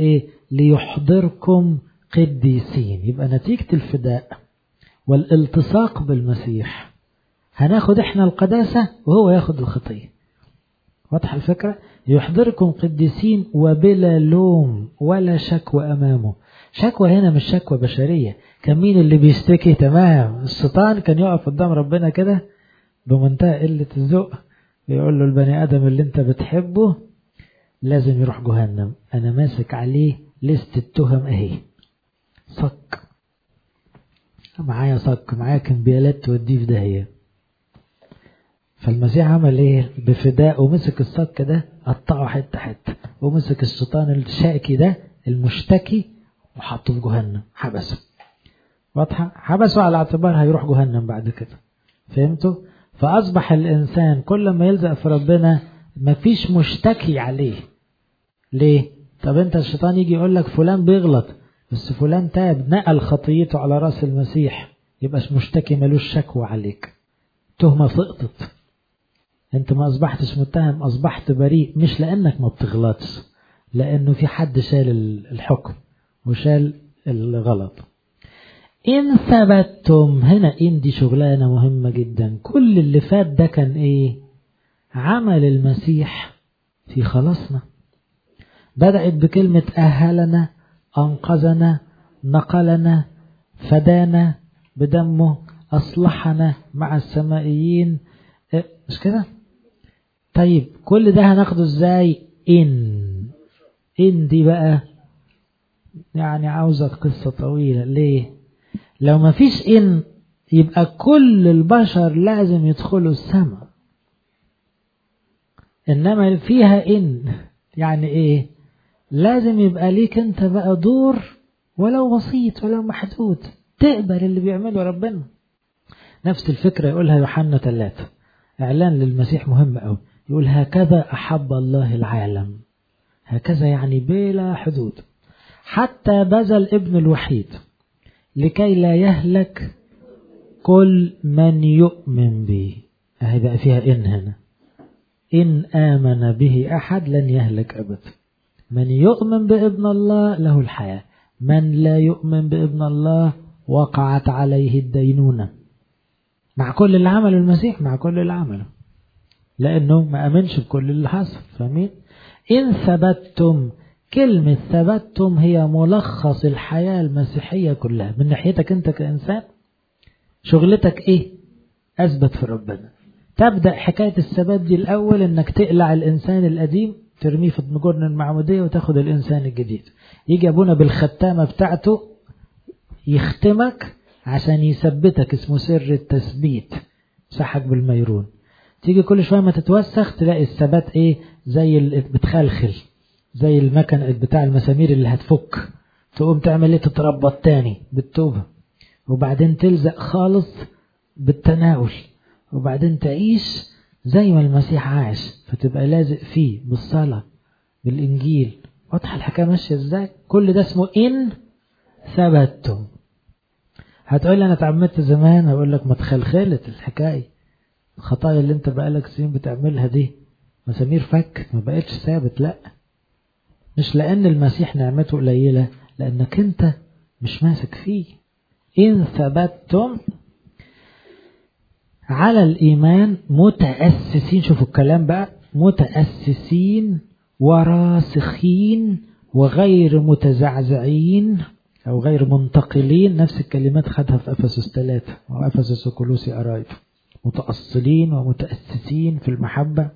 ليحضركم قديسين يبقى نتيجة الفداء والالتصاق بالمسيح هناخد احنا القداسة وهو ياخد الخطية واضحة الفكرة يحضركم قديسين وبلا لوم ولا شكوى أمامه شكوى هنا مش شكوى بشرية كان مين اللي بيشتكي تمام الشيطان كان يقف قدام ربنا كده بمنتهى قلة الذوق يقول له البني آدم اللي انت بتحبه لازم يروح جهنم أنا ماسك عليه لست التهم أهي صك معايا صك معايا كمبيالات توديه في داهية فالمسيح عمل ايه بفداء ومسك الصك ده قطعه حتة حتة ومسك الشيطان الشاكي ده المشتكي وحطه في جهنم حبسه واضحة حبسه على اعتبار هيروح جهنم بعد كده فهمتوا فأصبح الإنسان كل ما يلزق في ربنا مفيش مشتكي عليه ليه طب انت الشيطان يجي يقول لك فلان بيغلط بس فلان تاب نقل خطيته على راس المسيح يبقاش مشتكي ملوش شكوى عليك تهمة سقطت انت ما اصبحتش متهم اصبحت بريء مش لانك ما بتغلطش لانه في حد شال الحكم وشال الغلط ان ثبتتم هنا ان دي شغلانة مهمة جدا كل اللي فات ده كان ايه عمل المسيح في خلاصنا بدأت بكلمة أهلنا أنقذنا نقلنا فدانا بدمه أصلحنا مع السمائيين مش كده طيب كل ده هناخده ازاي إن إن دي بقى يعني عاوزة قصة طويلة ليه لو ما فيش إن يبقى كل البشر لازم يدخلوا السماء إنما فيها إن يعني إيه لازم يبقى ليك انت بقى دور ولو بسيط ولو محدود تقبل اللي بيعمله ربنا نفس الفكرة يقولها يوحنا ثلاثة إعلان للمسيح مهم أوي يقول هكذا أحب الله العالم هكذا يعني بلا حدود حتى بذل ابن الوحيد لكي لا يهلك كل من يؤمن به أهي بقى فيها إن هنا إن آمن به أحد لن يهلك أبدا من يؤمن بابن الله له الحياة من لا يؤمن بابن الله وقعت عليه الدينونة مع كل اللي عمله المسيح مع كل اللي عمله لأنه ما أمنش بكل اللي حصل فاهمين إن ثبتتم كلمة ثبتتم هي ملخص الحياة المسيحية كلها من ناحيتك أنت كإنسان شغلتك إيه أثبت في ربنا تبدأ حكاية الثبات دي الأول إنك تقلع الإنسان القديم ترميه في جرن المعمودية وتاخد الإنسان الجديد يجي أبونا بالختامة بتاعته يختمك عشان يثبتك اسمه سر التثبيت سحك بالميرون تيجي كل شوية ما تتوسخ تلاقي الثبات ايه زي بتخلخل زي المكن بتاع المسامير اللي هتفك تقوم تعمل ايه تتربط تاني بالتوبة وبعدين تلزق خالص بالتناول وبعدين تعيش زي ما المسيح عاش فتبقى لازق فيه بالصلاة بالإنجيل واضحة الحكاية ماشية ازاي كل ده اسمه إن ثبتتم هتقول لي أنا اتعمدت زمان هقول لك ما تخلخلت الحكاية الخطايا اللي انت بقالك سنين بتعملها دي مسامير فك ما بقتش ثابت لا مش لأن المسيح نعمته قليلة لأنك انت مش ماسك فيه إن ثبتتم على الإيمان متأسسين شوفوا الكلام بقى متأسسين وراسخين وغير متزعزعين أو غير منتقلين نفس الكلمات خدها في أفسس ثلاثة أو أفسس وكلوسي قرايب متأصلين ومتأسسين في المحبة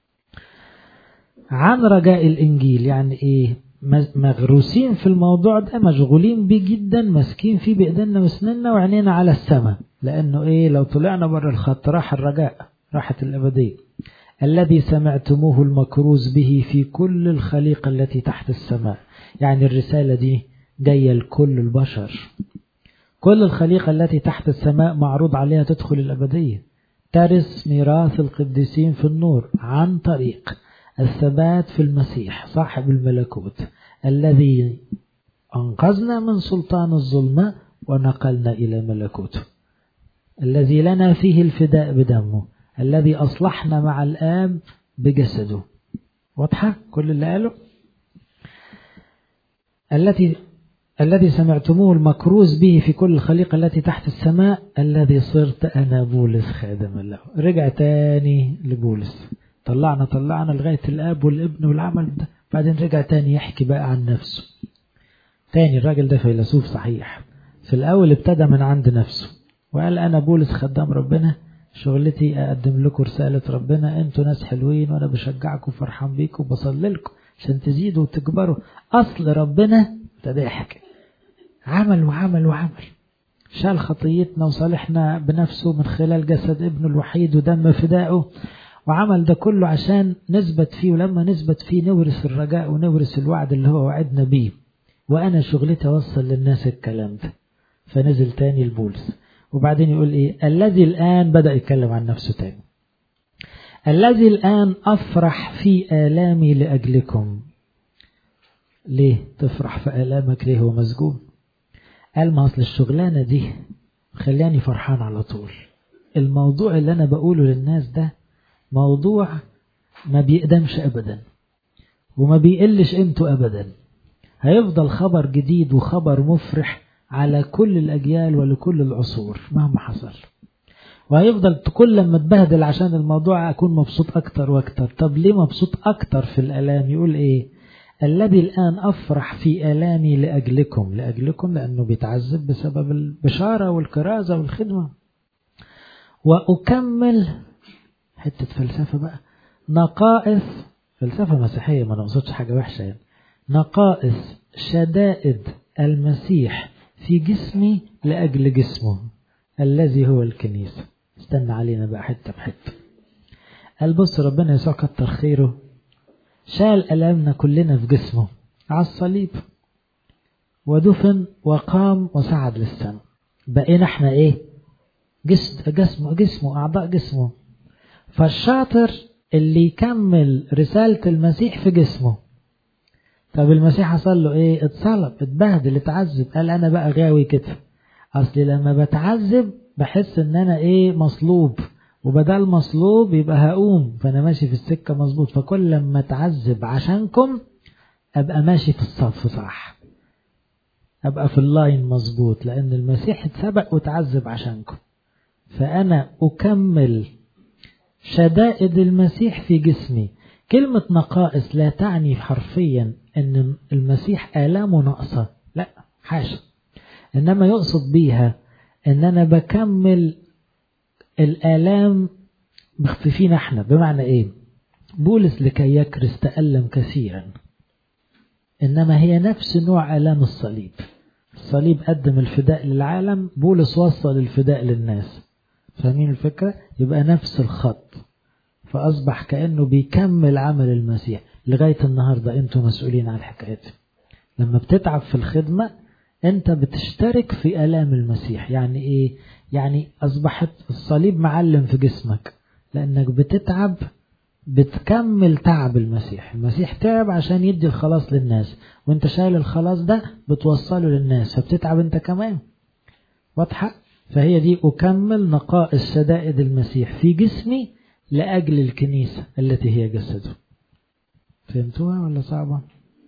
عن رجاء الإنجيل يعني إيه مغروسين في الموضوع ده مشغولين بيه جدا ماسكين فيه بإيدينا وسننا وعينينا على السماء لأنه إيه لو طلعنا بره الخط راح الرجاء راحت الأبدية الذي سمعتموه المكروز به في كل الخليقة التي تحت السماء يعني الرسالة دي جاية لكل البشر كل الخليقة التي تحت السماء معروض عليها تدخل الأبدية ترث ميراث القديسين في النور عن طريق الثبات في المسيح صاحب الملكوت الذي أنقذنا من سلطان الظلمة ونقلنا إلى ملكوته الذي لنا فيه الفداء بدمه الذي أصلحنا مع الآب بجسده واضحة كل اللي قاله التي الذي سمعتموه المكروز به في كل الخليقة التي تحت السماء الذي صرت أنا بولس خادم له رجع تاني لبولس طلعنا طلعنا لغاية الآب والابن والعمل ده بعدين رجع تاني يحكي بقى عن نفسه تاني الراجل ده فيلسوف صحيح في الأول ابتدى من عند نفسه وقال أنا بولس خدام ربنا شغلتي أقدم لكم رسالة ربنا أنتوا ناس حلوين وأنا بشجعكم فرحان بيكم وبصلي لكم عشان تزيدوا وتكبروا أصل ربنا ابتدى يحكي عمل وعمل وعمل شال خطيتنا وصالحنا بنفسه من خلال جسد ابنه الوحيد ودم فدائه وعمل ده كله عشان نثبت فيه ولما نثبت فيه نورث الرجاء ونورث الوعد اللي هو وعدنا بيه وأنا شغلتي أوصل للناس الكلام ده فنزل تاني البولس وبعدين يقول إيه الذي الآن بدأ يتكلم عن نفسه تاني الذي الآن أفرح في آلامي لأجلكم ليه تفرح في آلامك ليه هو مسجون قال ما أصل الشغلانة دي خلاني فرحان على طول الموضوع اللي أنا بقوله للناس ده موضوع ما بيقدمش أبدا وما بيقلش قيمته أبدا هيفضل خبر جديد وخبر مفرح على كل الأجيال ولكل العصور مهما حصل وهيفضل كل لما اتبهدل عشان الموضوع أكون مبسوط أكتر وأكتر طب ليه مبسوط أكتر في الألام يقول إيه الذي الآن أفرح في آلامي لأجلكم لأجلكم لأنه بيتعذب بسبب البشارة والكرازة والخدمة وأكمل حتة فلسفة بقى نقائص فلسفة مسيحية ما نقصدش حاجة وحشة يعني نقائص شدائد المسيح في جسمي لأجل جسمه الذي هو الكنيسة استنى علينا بقى حتة بحتة قال بص ربنا يسوع كتر خيره شال ألامنا كلنا في جسمه على الصليب ودفن وقام وصعد للسماء بقينا احنا ايه جسم جسمه جسمه أعضاء جسمه فالشاطر اللي يكمل رسالة المسيح في جسمه طب المسيح حصل له ايه اتصلب اتبهدل اتعذب قال انا بقى غاوي كده اصلي لما بتعذب بحس ان انا ايه مصلوب وبدل مصلوب يبقى هقوم فانا ماشي في السكه مظبوط فكل لما اتعذب عشانكم ابقى ماشي في الصف صح ابقى في اللاين مظبوط لان المسيح اتسبق وتعذب عشانكم فانا اكمل شدائد المسيح في جسمي كلمة نقائص لا تعني حرفيا ان المسيح آلامه ناقصة لا حاشا انما يقصد بيها ان انا بكمل الآلام مخففين احنا بمعنى ايه بولس لكي يكرس تألم كثيرا انما هي نفس نوع آلام الصليب الصليب قدم الفداء للعالم بولس وصل الفداء للناس فاهمين الفكرة يبقى نفس الخط فأصبح كأنه بيكمل عمل المسيح لغاية النهاردة أنتم مسؤولين عن الحكاية لما بتتعب في الخدمة أنت بتشترك في ألام المسيح يعني إيه يعني أصبحت الصليب معلم في جسمك لأنك بتتعب بتكمل تعب المسيح المسيح تعب عشان يدي الخلاص للناس وانت شايل الخلاص ده بتوصله للناس فبتتعب انت كمان واضحة فهي دي أكمل نقائص شدائد المسيح في جسمي لأجل الكنيسة التي هي جسده فهمتوها ولا صعبة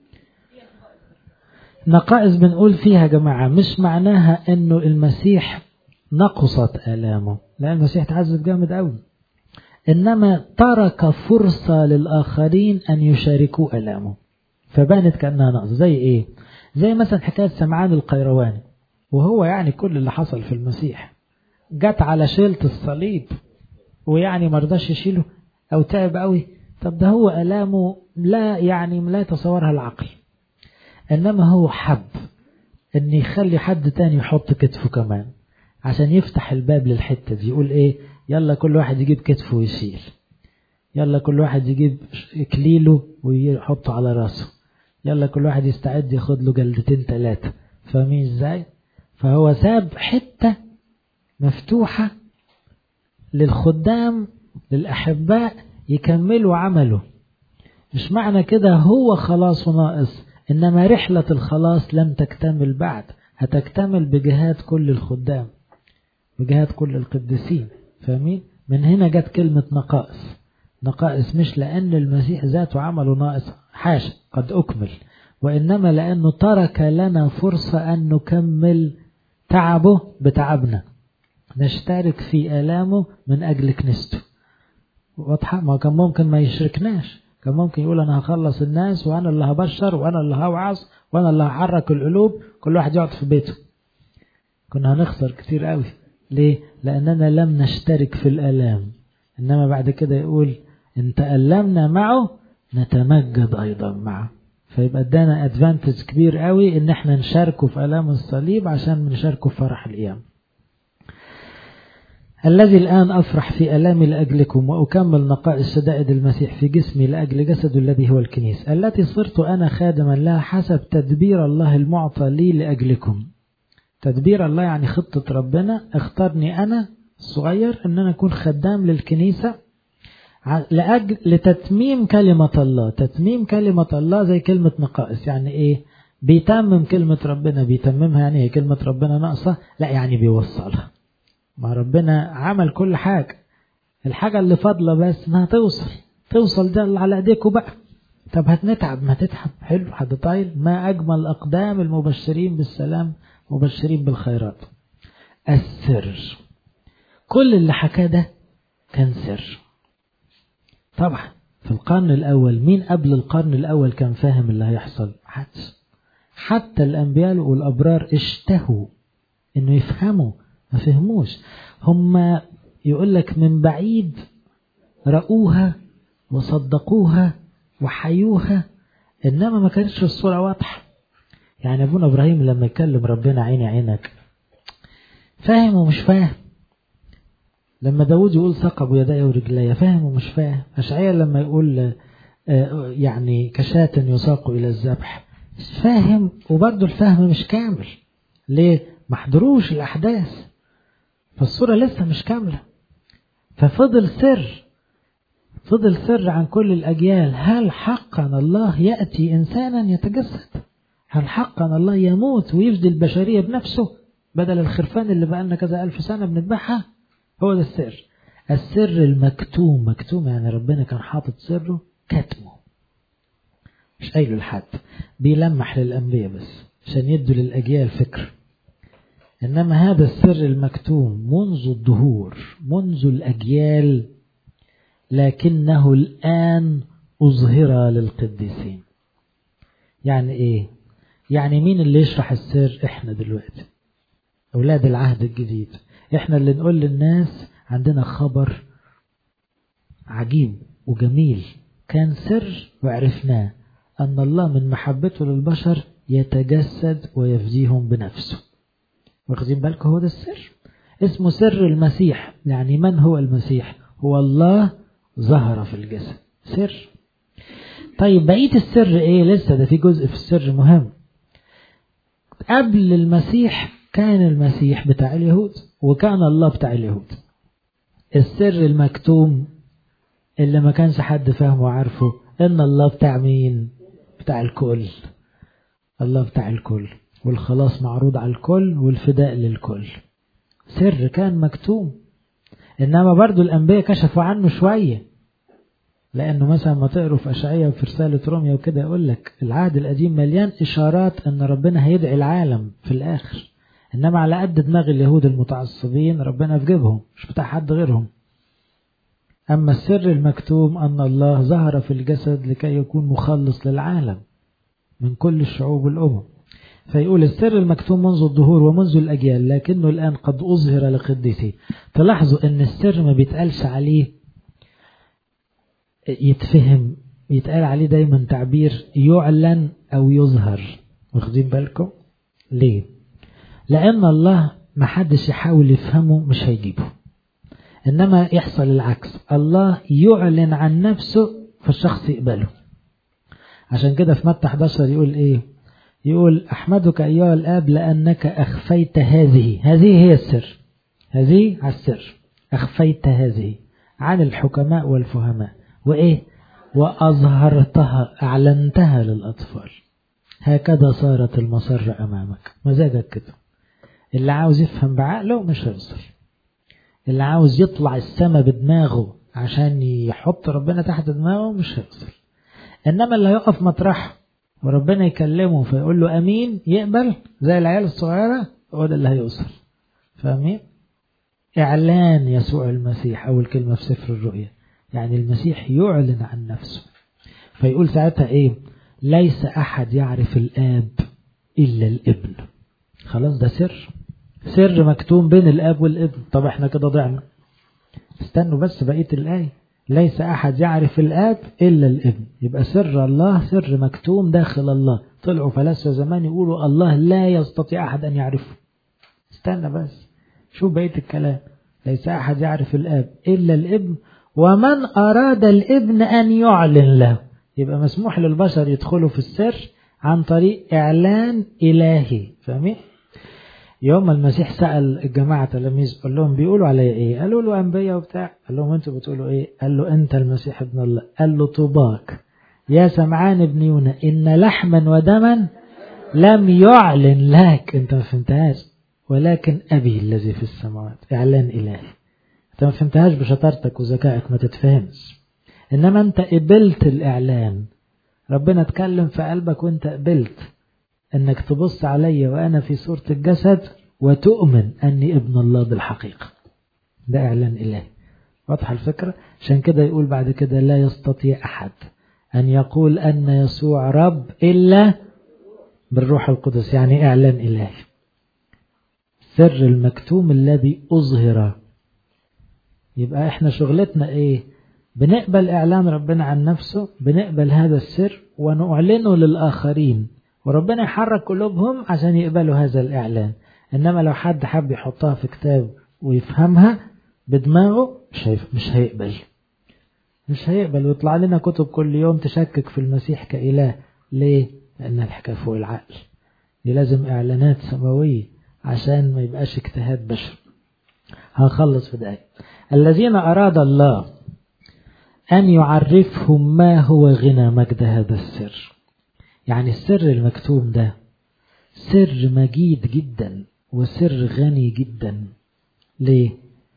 نقائص بنقول فيها يا جماعة مش معناها انه المسيح نقصت آلامه لا المسيح تعذب جامد قوي إنما ترك فرصة للآخرين أن يشاركوا ألامه فبانت كأنها نقص زي إيه زي مثلا حكاية سمعان القيرواني وهو يعني كل اللي حصل في المسيح جت على شيلة الصليب ويعني مرضاش يشيله أو تعب قوي طب ده هو ألامه لا يعني لا يتصورها العقل إنما هو حب إن يخلي حد تاني يحط كتفه كمان عشان يفتح الباب للحتة دي يقول إيه يلا كل واحد يجيب كتفه ويشيل يلا كل واحد يجيب إكليله ويحطه على راسه يلا كل واحد يستعد ياخد له جلدتين ثلاثة فاهمين ازاي فهو ساب حتة مفتوحة للخدام للأحباء يكملوا عمله مش معنى كده هو خلاص وناقص إنما رحلة الخلاص لم تكتمل بعد هتكتمل بجهاد كل الخدام بجهاد كل القديسين فاهمين من هنا جت كلمة نقائص نقائص مش لأن المسيح ذاته عمله ناقص حاشا قد أكمل وإنما لأنه ترك لنا فرصة أن نكمل تعبه بتعبنا نشترك في آلامه من أجل كنيسته واضحة ما كان ممكن ما يشركناش كان ممكن يقول أنا هخلص الناس وأنا اللي هبشر وأنا اللي هوعظ وأنا اللي هحرك القلوب كل واحد يقعد في بيته كنا هنخسر كتير قوي ليه؟ لأننا لم نشترك في الآلام إنما بعد كده يقول إن تألمنا معه نتمجد أيضا معه فيبقى ادانا ادفانتج كبير قوي ان احنا نشاركه في الام الصليب عشان نشاركه في فرح القيامه الذي الآن أفرح في ألامي لأجلكم وأكمل نقائص شدائد المسيح في جسمي لأجل جسد الذي هو الكنيس التي صرت أنا خادما لها حسب تدبير الله المعطى لي لأجلكم تدبير الله يعني خطة ربنا اختارني أنا الصغير أن أنا أكون خدام للكنيسة لأجل لتتميم كلمة الله تتميم كلمة الله زي كلمة نقائص يعني إيه بيتمم كلمة ربنا بيتممها يعني هي كلمة ربنا ناقصة لا يعني بيوصلها ما ربنا عمل كل حاجة الحاجة اللي فاضلة بس انها توصل توصل ده على ايديكوا بقى طب هتنتعب ما تتعب حلو حد طايل ما اجمل اقدام المبشرين بالسلام مبشرين بالخيرات السر كل اللي حكاه ده كان سر طبعا في القرن الاول مين قبل القرن الاول كان فاهم اللي هيحصل حدش حتى الانبياء والابرار اشتهوا انه يفهموا ما فهموش هم يقول لك من بعيد رأوها وصدقوها وحيوها إنما ما كانتش الصورة واضحة يعني أبونا إبراهيم لما يكلم ربنا عيني عينك فاهم ومش فاهم لما داود يقول ثقب يدي ورجلي فاهم ومش فاهم أشعياء لما يقول يعني كشاة يساق إلى الذبح فاهم وبرضه الفهم مش كامل ليه؟ ما حضروش الأحداث فالصورة لسه مش كاملة ففضل سر فضل سر عن كل الأجيال هل حقا الله يأتي إنسانا يتجسد هل حقا الله يموت ويفدي البشرية بنفسه بدل الخرفان اللي بقالنا كذا ألف سنة بنذبحها هو ده السر السر المكتوم مكتوم يعني ربنا كان حاطط سره كتمه مش قايله لحد بيلمح للأنبياء بس عشان يدوا للأجيال فكر إنما هذا السر المكتوم منذ الدهور منذ الأجيال لكنه الآن أظهر للقديسين يعني إيه يعني مين اللي يشرح السر إحنا دلوقتي أولاد العهد الجديد إحنا اللي نقول للناس عندنا خبر عجيب وجميل كان سر وعرفناه أن الله من محبته للبشر يتجسد ويفديهم بنفسه واخدين بالكم هو ده السر اسمه سر المسيح يعني من هو المسيح هو الله ظهر في الجسد سر طيب بقية السر ايه لسه ده في جزء في السر مهم قبل المسيح كان المسيح بتاع اليهود وكان الله بتاع اليهود السر المكتوم اللي ما كانش حد فاهمه وعارفه ان الله بتاع مين بتاع الكل الله بتاع الكل والخلاص معروض على الكل والفداء للكل سر كان مكتوم إنما برضو الأنبياء كشفوا عنه شوية لأنه مثلا ما تقروا في أشعية وفي رسالة روميا وكده يقول لك العهد القديم مليان إشارات أن ربنا هيدعي العالم في الآخر إنما على قد دماغ اليهود المتعصبين ربنا في جيبهم مش بتاع حد غيرهم أما السر المكتوم أن الله ظهر في الجسد لكي يكون مخلص للعالم من كل الشعوب والأمم فيقول السر المكتوم منذ الظهور ومنذ الأجيال لكنه الآن قد أظهر لقدسه تلاحظوا أن السر ما بيتقالش عليه يتفهم يتقال عليه دايما تعبير يعلن أو يظهر واخدين بالكم ليه لأن الله ما حدش يحاول يفهمه مش هيجيبه إنما يحصل العكس الله يعلن عن نفسه فالشخص يقبله عشان كده في متى 11 يقول إيه يقول أحمدك أيها الآب لأنك أخفيت هذه هذه هي السر هذه على السر أخفيت هذه عن الحكماء والفهماء وإيه وأظهرتها أعلنتها للأطفال هكذا صارت المسرة أمامك مزاجك كده اللي عاوز يفهم بعقله مش هيوصل اللي عاوز يطلع السما بدماغه عشان يحط ربنا تحت دماغه مش هيوصل إنما اللي هيقف مطرحه وربنا يكلمه فيقول له امين يقبل زي العيال الصغيره هو ده اللي هيوصل فاهمين اعلان يسوع المسيح اول كلمه في سفر الرؤيا يعني المسيح يعلن عن نفسه فيقول ساعتها ايه ليس احد يعرف الاب الا الابن خلاص ده سر سر مكتوم بين الاب والابن طب احنا كده ضعنا استنوا بس بقيه الايه ليس أحد يعرف الآب إلا الابن يبقى سر الله سر مكتوم داخل الله طلعوا فلاسفة زمان يقولوا الله لا يستطيع أحد أن يعرفه استنى بس شوف بقية الكلام ليس أحد يعرف الآب إلا الابن ومن أراد الابن أن يعلن له يبقى مسموح للبشر يدخلوا في السر عن طريق إعلان إلهي فاهمين؟ يوم المسيح سأل الجماعة تلاميذ قال لهم بيقولوا علي ايه قالوا له انبياء وبتاع قال لهم انتوا بتقولوا ايه قال له انت المسيح ابن الله قال له طوباك يا سمعان ابن يونا ان لحما ودما لم يعلن لك انت ما فهمتهاش ولكن ابي الذي في السماوات اعلان الهي انت ما فهمتهاش بشطارتك وذكائك ما تتفهمش انما انت قبلت الاعلان ربنا اتكلم في قلبك وانت قبلت انك تبص علي وانا في صورة الجسد وتؤمن اني ابن الله بالحقيقة ده اعلان الهي واضحة الفكرة عشان كده يقول بعد كده لا يستطيع احد ان يقول ان يسوع رب الا بالروح القدس يعني اعلان الهي سر المكتوم الذي اظهر يبقى احنا شغلتنا ايه بنقبل اعلان ربنا عن نفسه بنقبل هذا السر ونعلنه للاخرين وربنا يحرك قلوبهم عشان يقبلوا هذا الإعلان إنما لو حد حب يحطها في كتاب ويفهمها بدماغه مش, هيف... مش هيقبل مش هيقبل ويطلع لنا كتب كل يوم تشكك في المسيح كإله ليه؟ لأن الحكاية فوق العقل دي لازم إعلانات سماوية عشان ما يبقاش اجتهاد بشر هنخلص في دقايق الذين أراد الله أن يعرفهم ما هو غنى مجد هذا السر يعني السر المكتوم ده سر مجيد جدا وسر غني جدا ليه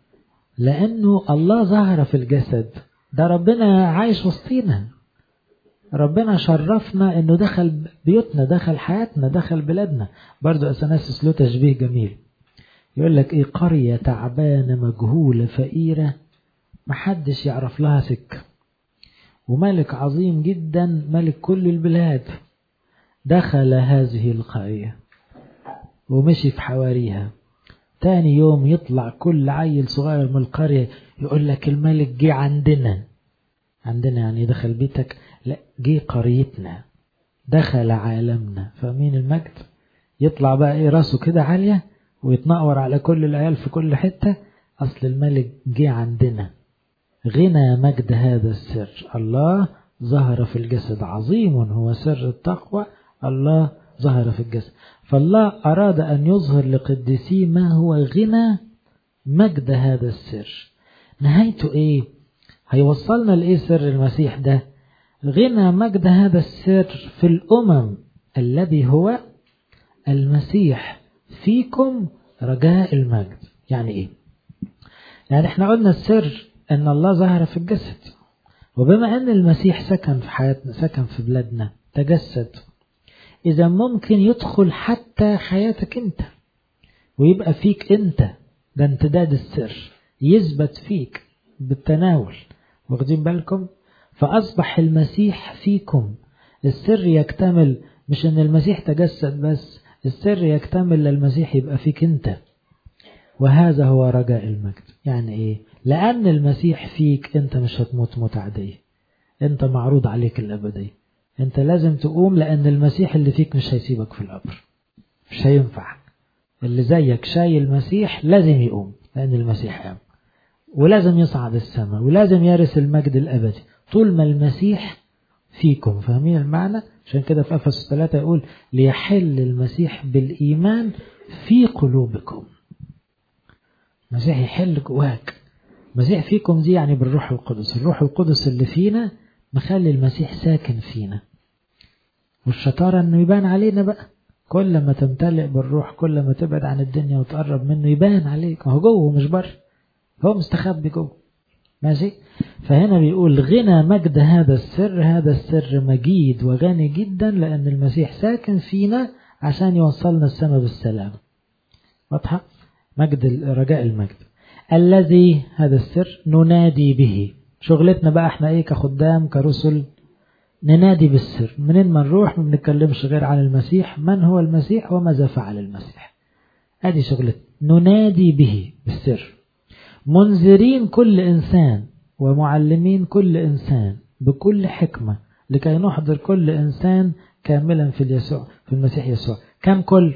لانه الله ظهر في الجسد ده ربنا عايش وسطينا ربنا شرفنا انه دخل بيوتنا دخل حياتنا دخل بلادنا برضو اثناسس له تشبيه جميل يقول لك ايه قرية تعبانة مجهولة فقيرة محدش يعرف لها سكة وملك عظيم جدا ملك كل البلاد دخل هذه القرية ومشي في حواريها تاني يوم يطلع كل عيل صغير من القرية يقول لك الملك جه عندنا عندنا يعني دخل بيتك لا جه قريتنا دخل عالمنا فاهمين المجد يطلع بقى ايه راسه كده عالية ويتنقور على كل العيال في كل حتة اصل الملك جه عندنا غنى مجد هذا السر الله ظهر في الجسد عظيم هو سر التقوى الله ظهر في الجسد فالله أراد أن يظهر لقديسيه ما هو غنى مجد هذا السر نهايته إيه هيوصلنا لإيه سر المسيح ده غنى مجد هذا السر في الأمم الذي هو المسيح فيكم رجاء المجد يعني إيه يعني احنا قلنا السر أن الله ظهر في الجسد وبما أن المسيح سكن في حياتنا سكن في بلادنا تجسد إذا ممكن يدخل حتى حياتك أنت ويبقى فيك أنت ده امتداد السر يثبت فيك بالتناول واخدين بالكم فأصبح المسيح فيكم السر يكتمل مش أن المسيح تجسد بس السر يكتمل للمسيح يبقى فيك أنت وهذا هو رجاء المجد يعني إيه لأن المسيح فيك أنت مش هتموت موت عادية أنت معروض عليك الأبدية أنت لازم تقوم لأن المسيح اللي فيك مش هيسيبك في القبر مش هينفع اللي زيك شايل المسيح لازم يقوم لأن المسيح قام ولازم يصعد السماء ولازم يرث المجد الأبدي طول ما المسيح فيكم فاهمين المعنى عشان كده في أفسس 3 يقول ليحل المسيح بالإيمان في قلوبكم المسيح يحل جواك المسيح فيكم دي يعني بالروح القدس الروح القدس اللي فينا مخلي المسيح ساكن فينا والشطارة انه يبان علينا بقى كل ما تمتلئ بالروح كل ما تبعد عن الدنيا وتقرب منه يبان عليك ما هو جوه مش بره هو مستخبي جوه ماشي فهنا بيقول غنى مجد هذا السر هذا السر مجيد وغني جدا لأن المسيح ساكن فينا عشان يوصلنا السماء بالسلام واضحة مجد رجاء المجد الذي هذا السر ننادي به شغلتنا بقى احنا ايه كخدام كرسل ننادي بالسر منين ما نروح ما بنتكلمش غير عن المسيح من هو المسيح وماذا فعل المسيح ادي شغلتنا ننادي به بالسر منذرين كل انسان ومعلمين كل انسان بكل حكمة لكي نحضر كل انسان كاملا في يسوع في المسيح يسوع كم كل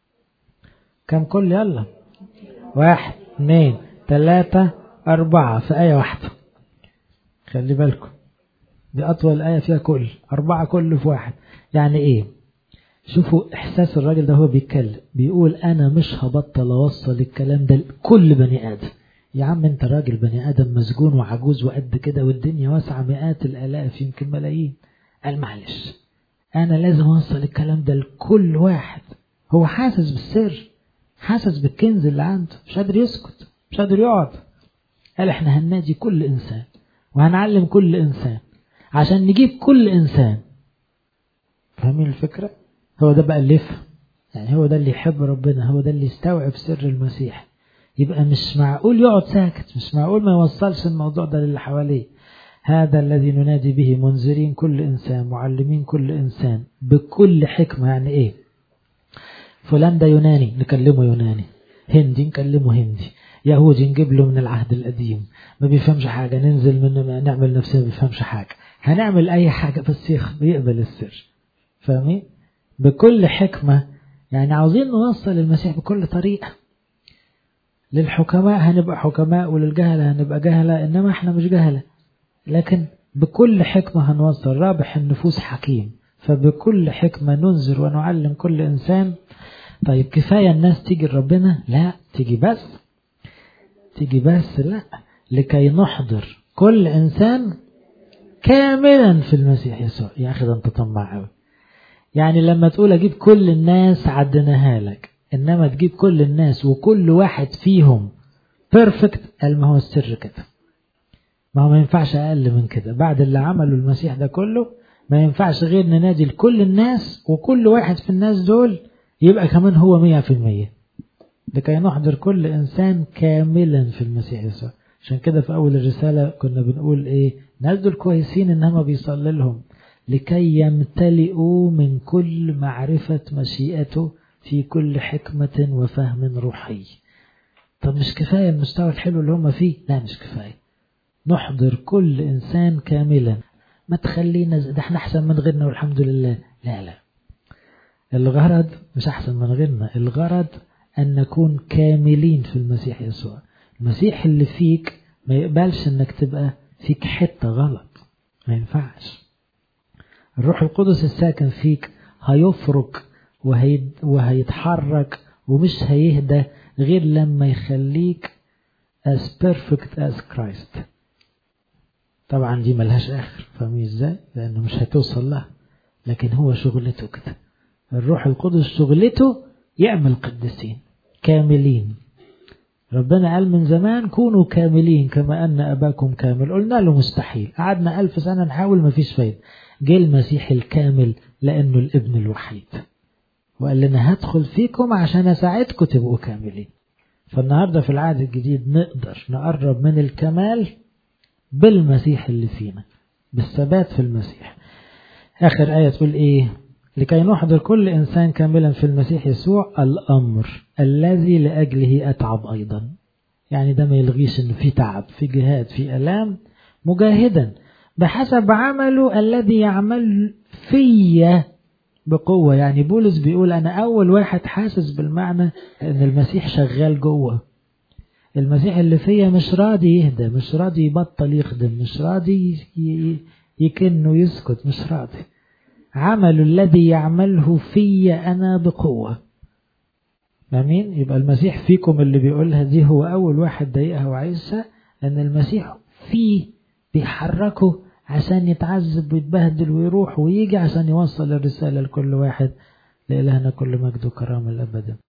كم كل يلا واحد اثنين ثلاثة أربعة في آية واحدة خلي بالكم دي أطول آية فيها كل أربعة كل في واحد يعني إيه شوفوا إحساس الراجل ده هو بيتكلم بيقول أنا مش هبطل أوصل الكلام ده لكل بني آدم يا عم أنت راجل بني آدم مسجون وعجوز وقد كده والدنيا واسعة مئات الآلاف يمكن ملايين قال معلش أنا لازم أوصل الكلام ده لكل واحد هو حاسس بالسر حاسس بالكنز اللي عنده مش قادر يسكت مش قادر يقعد قال احنا هننادي كل انسان وهنعلم كل انسان عشان نجيب كل انسان فاهمين الفكرة هو ده بقى اللي يفهم يعني هو ده اللي يحب ربنا هو ده اللي يستوعب سر المسيح يبقى مش معقول يقعد ساكت مش معقول ما يوصلش الموضوع ده للي حواليه هذا الذي ننادي به منذرين كل إنسان معلمين كل إنسان بكل حكمة يعني إيه فلان ده يوناني نكلمه يوناني هندي نكلمه هندي يهودي نجيب له من العهد القديم ما بيفهمش حاجة ننزل من نعمل نفسنا ما بيفهمش حاجة هنعمل أي حاجة بس يقبل السر فاهمين بكل حكمة يعني عاوزين نوصل المسيح بكل طريقة للحكماء هنبقى حكماء وللجهلة هنبقى جهلة إنما احنا مش جهلة لكن بكل حكمة هنوصل رابح النفوس حكيم فبكل حكمة ننذر ونعلم كل إنسان طيب كفاية الناس تيجي لربنا لا تيجي بس تيجي بس لا لكي نحضر كل إنسان كاملا في المسيح يسوع يا أخي ده أنت طماع أوي يعني لما تقول أجيب كل الناس عدناها لك إنما تجيب كل الناس وكل واحد فيهم بيرفكت قال ما هو السر كده ما هو ما ينفعش أقل من كده بعد اللي عمله المسيح ده كله ما ينفعش غير ننادي لكل الناس وكل واحد في الناس دول يبقى كمان هو مية في المية لكي نحضر كل إنسان كاملا في المسيح يسوع عشان كده في أول الرسالة كنا بنقول إيه ناس دول كويسين إنما بيصلي لهم لكي يمتلئوا من كل معرفة مشيئته في كل حكمة وفهم روحي طب مش كفاية المستوى الحلو اللي هم فيه لا مش كفاية نحضر كل إنسان كاملا ما تخلينا ده احنا أحسن من غيرنا والحمد لله لا لا الغرض مش أحسن من غيرنا الغرض أن نكون كاملين في المسيح يسوع المسيح اللي فيك ما يقبلش أنك تبقى فيك حتة غلط ما ينفعش الروح القدس الساكن فيك هيفرك وهي وهيتحرك ومش هيهدى غير لما يخليك as perfect as Christ طبعا دي ملهاش آخر فاهمين ازاي لأنه مش هتوصل لها لكن هو شغلته كده الروح القدس شغلته يعمل قديسين كاملين ربنا قال من زمان كونوا كاملين كما أن أباكم كامل قلنا له مستحيل قعدنا ألف سنة نحاول ما فيش فايدة جه المسيح الكامل لأنه الابن الوحيد وقال لنا هدخل فيكم عشان أساعدكم تبقوا كاملين فالنهاردة في العهد الجديد نقدر نقرب من الكمال بالمسيح اللي فينا بالثبات في المسيح آخر آية تقول إيه لكي نحضر كل إنسان كاملا في المسيح يسوع الأمر الذي لأجله أتعب أيضا يعني ده ما يلغيش أنه في تعب في جهاد في ألام مجاهدا بحسب عمله الذي يعمل في بقوة يعني بولس بيقول أنا أول واحد حاسس بالمعنى أن المسيح شغال جوه المسيح اللي فيا مش راضي يهدى مش راضي يبطل يخدم مش راضي يكن ويسكت مش راضي عمل الذي يعمله في أنا بقوة أمين يبقى المسيح فيكم اللي بيقولها دي هو أول واحد ضايقها وعايزها أن المسيح فيه بيحركه عشان يتعذب ويتبهدل ويروح ويجي عشان يوصل الرسالة لكل واحد لإلهنا كل مجد وكرامة الأبد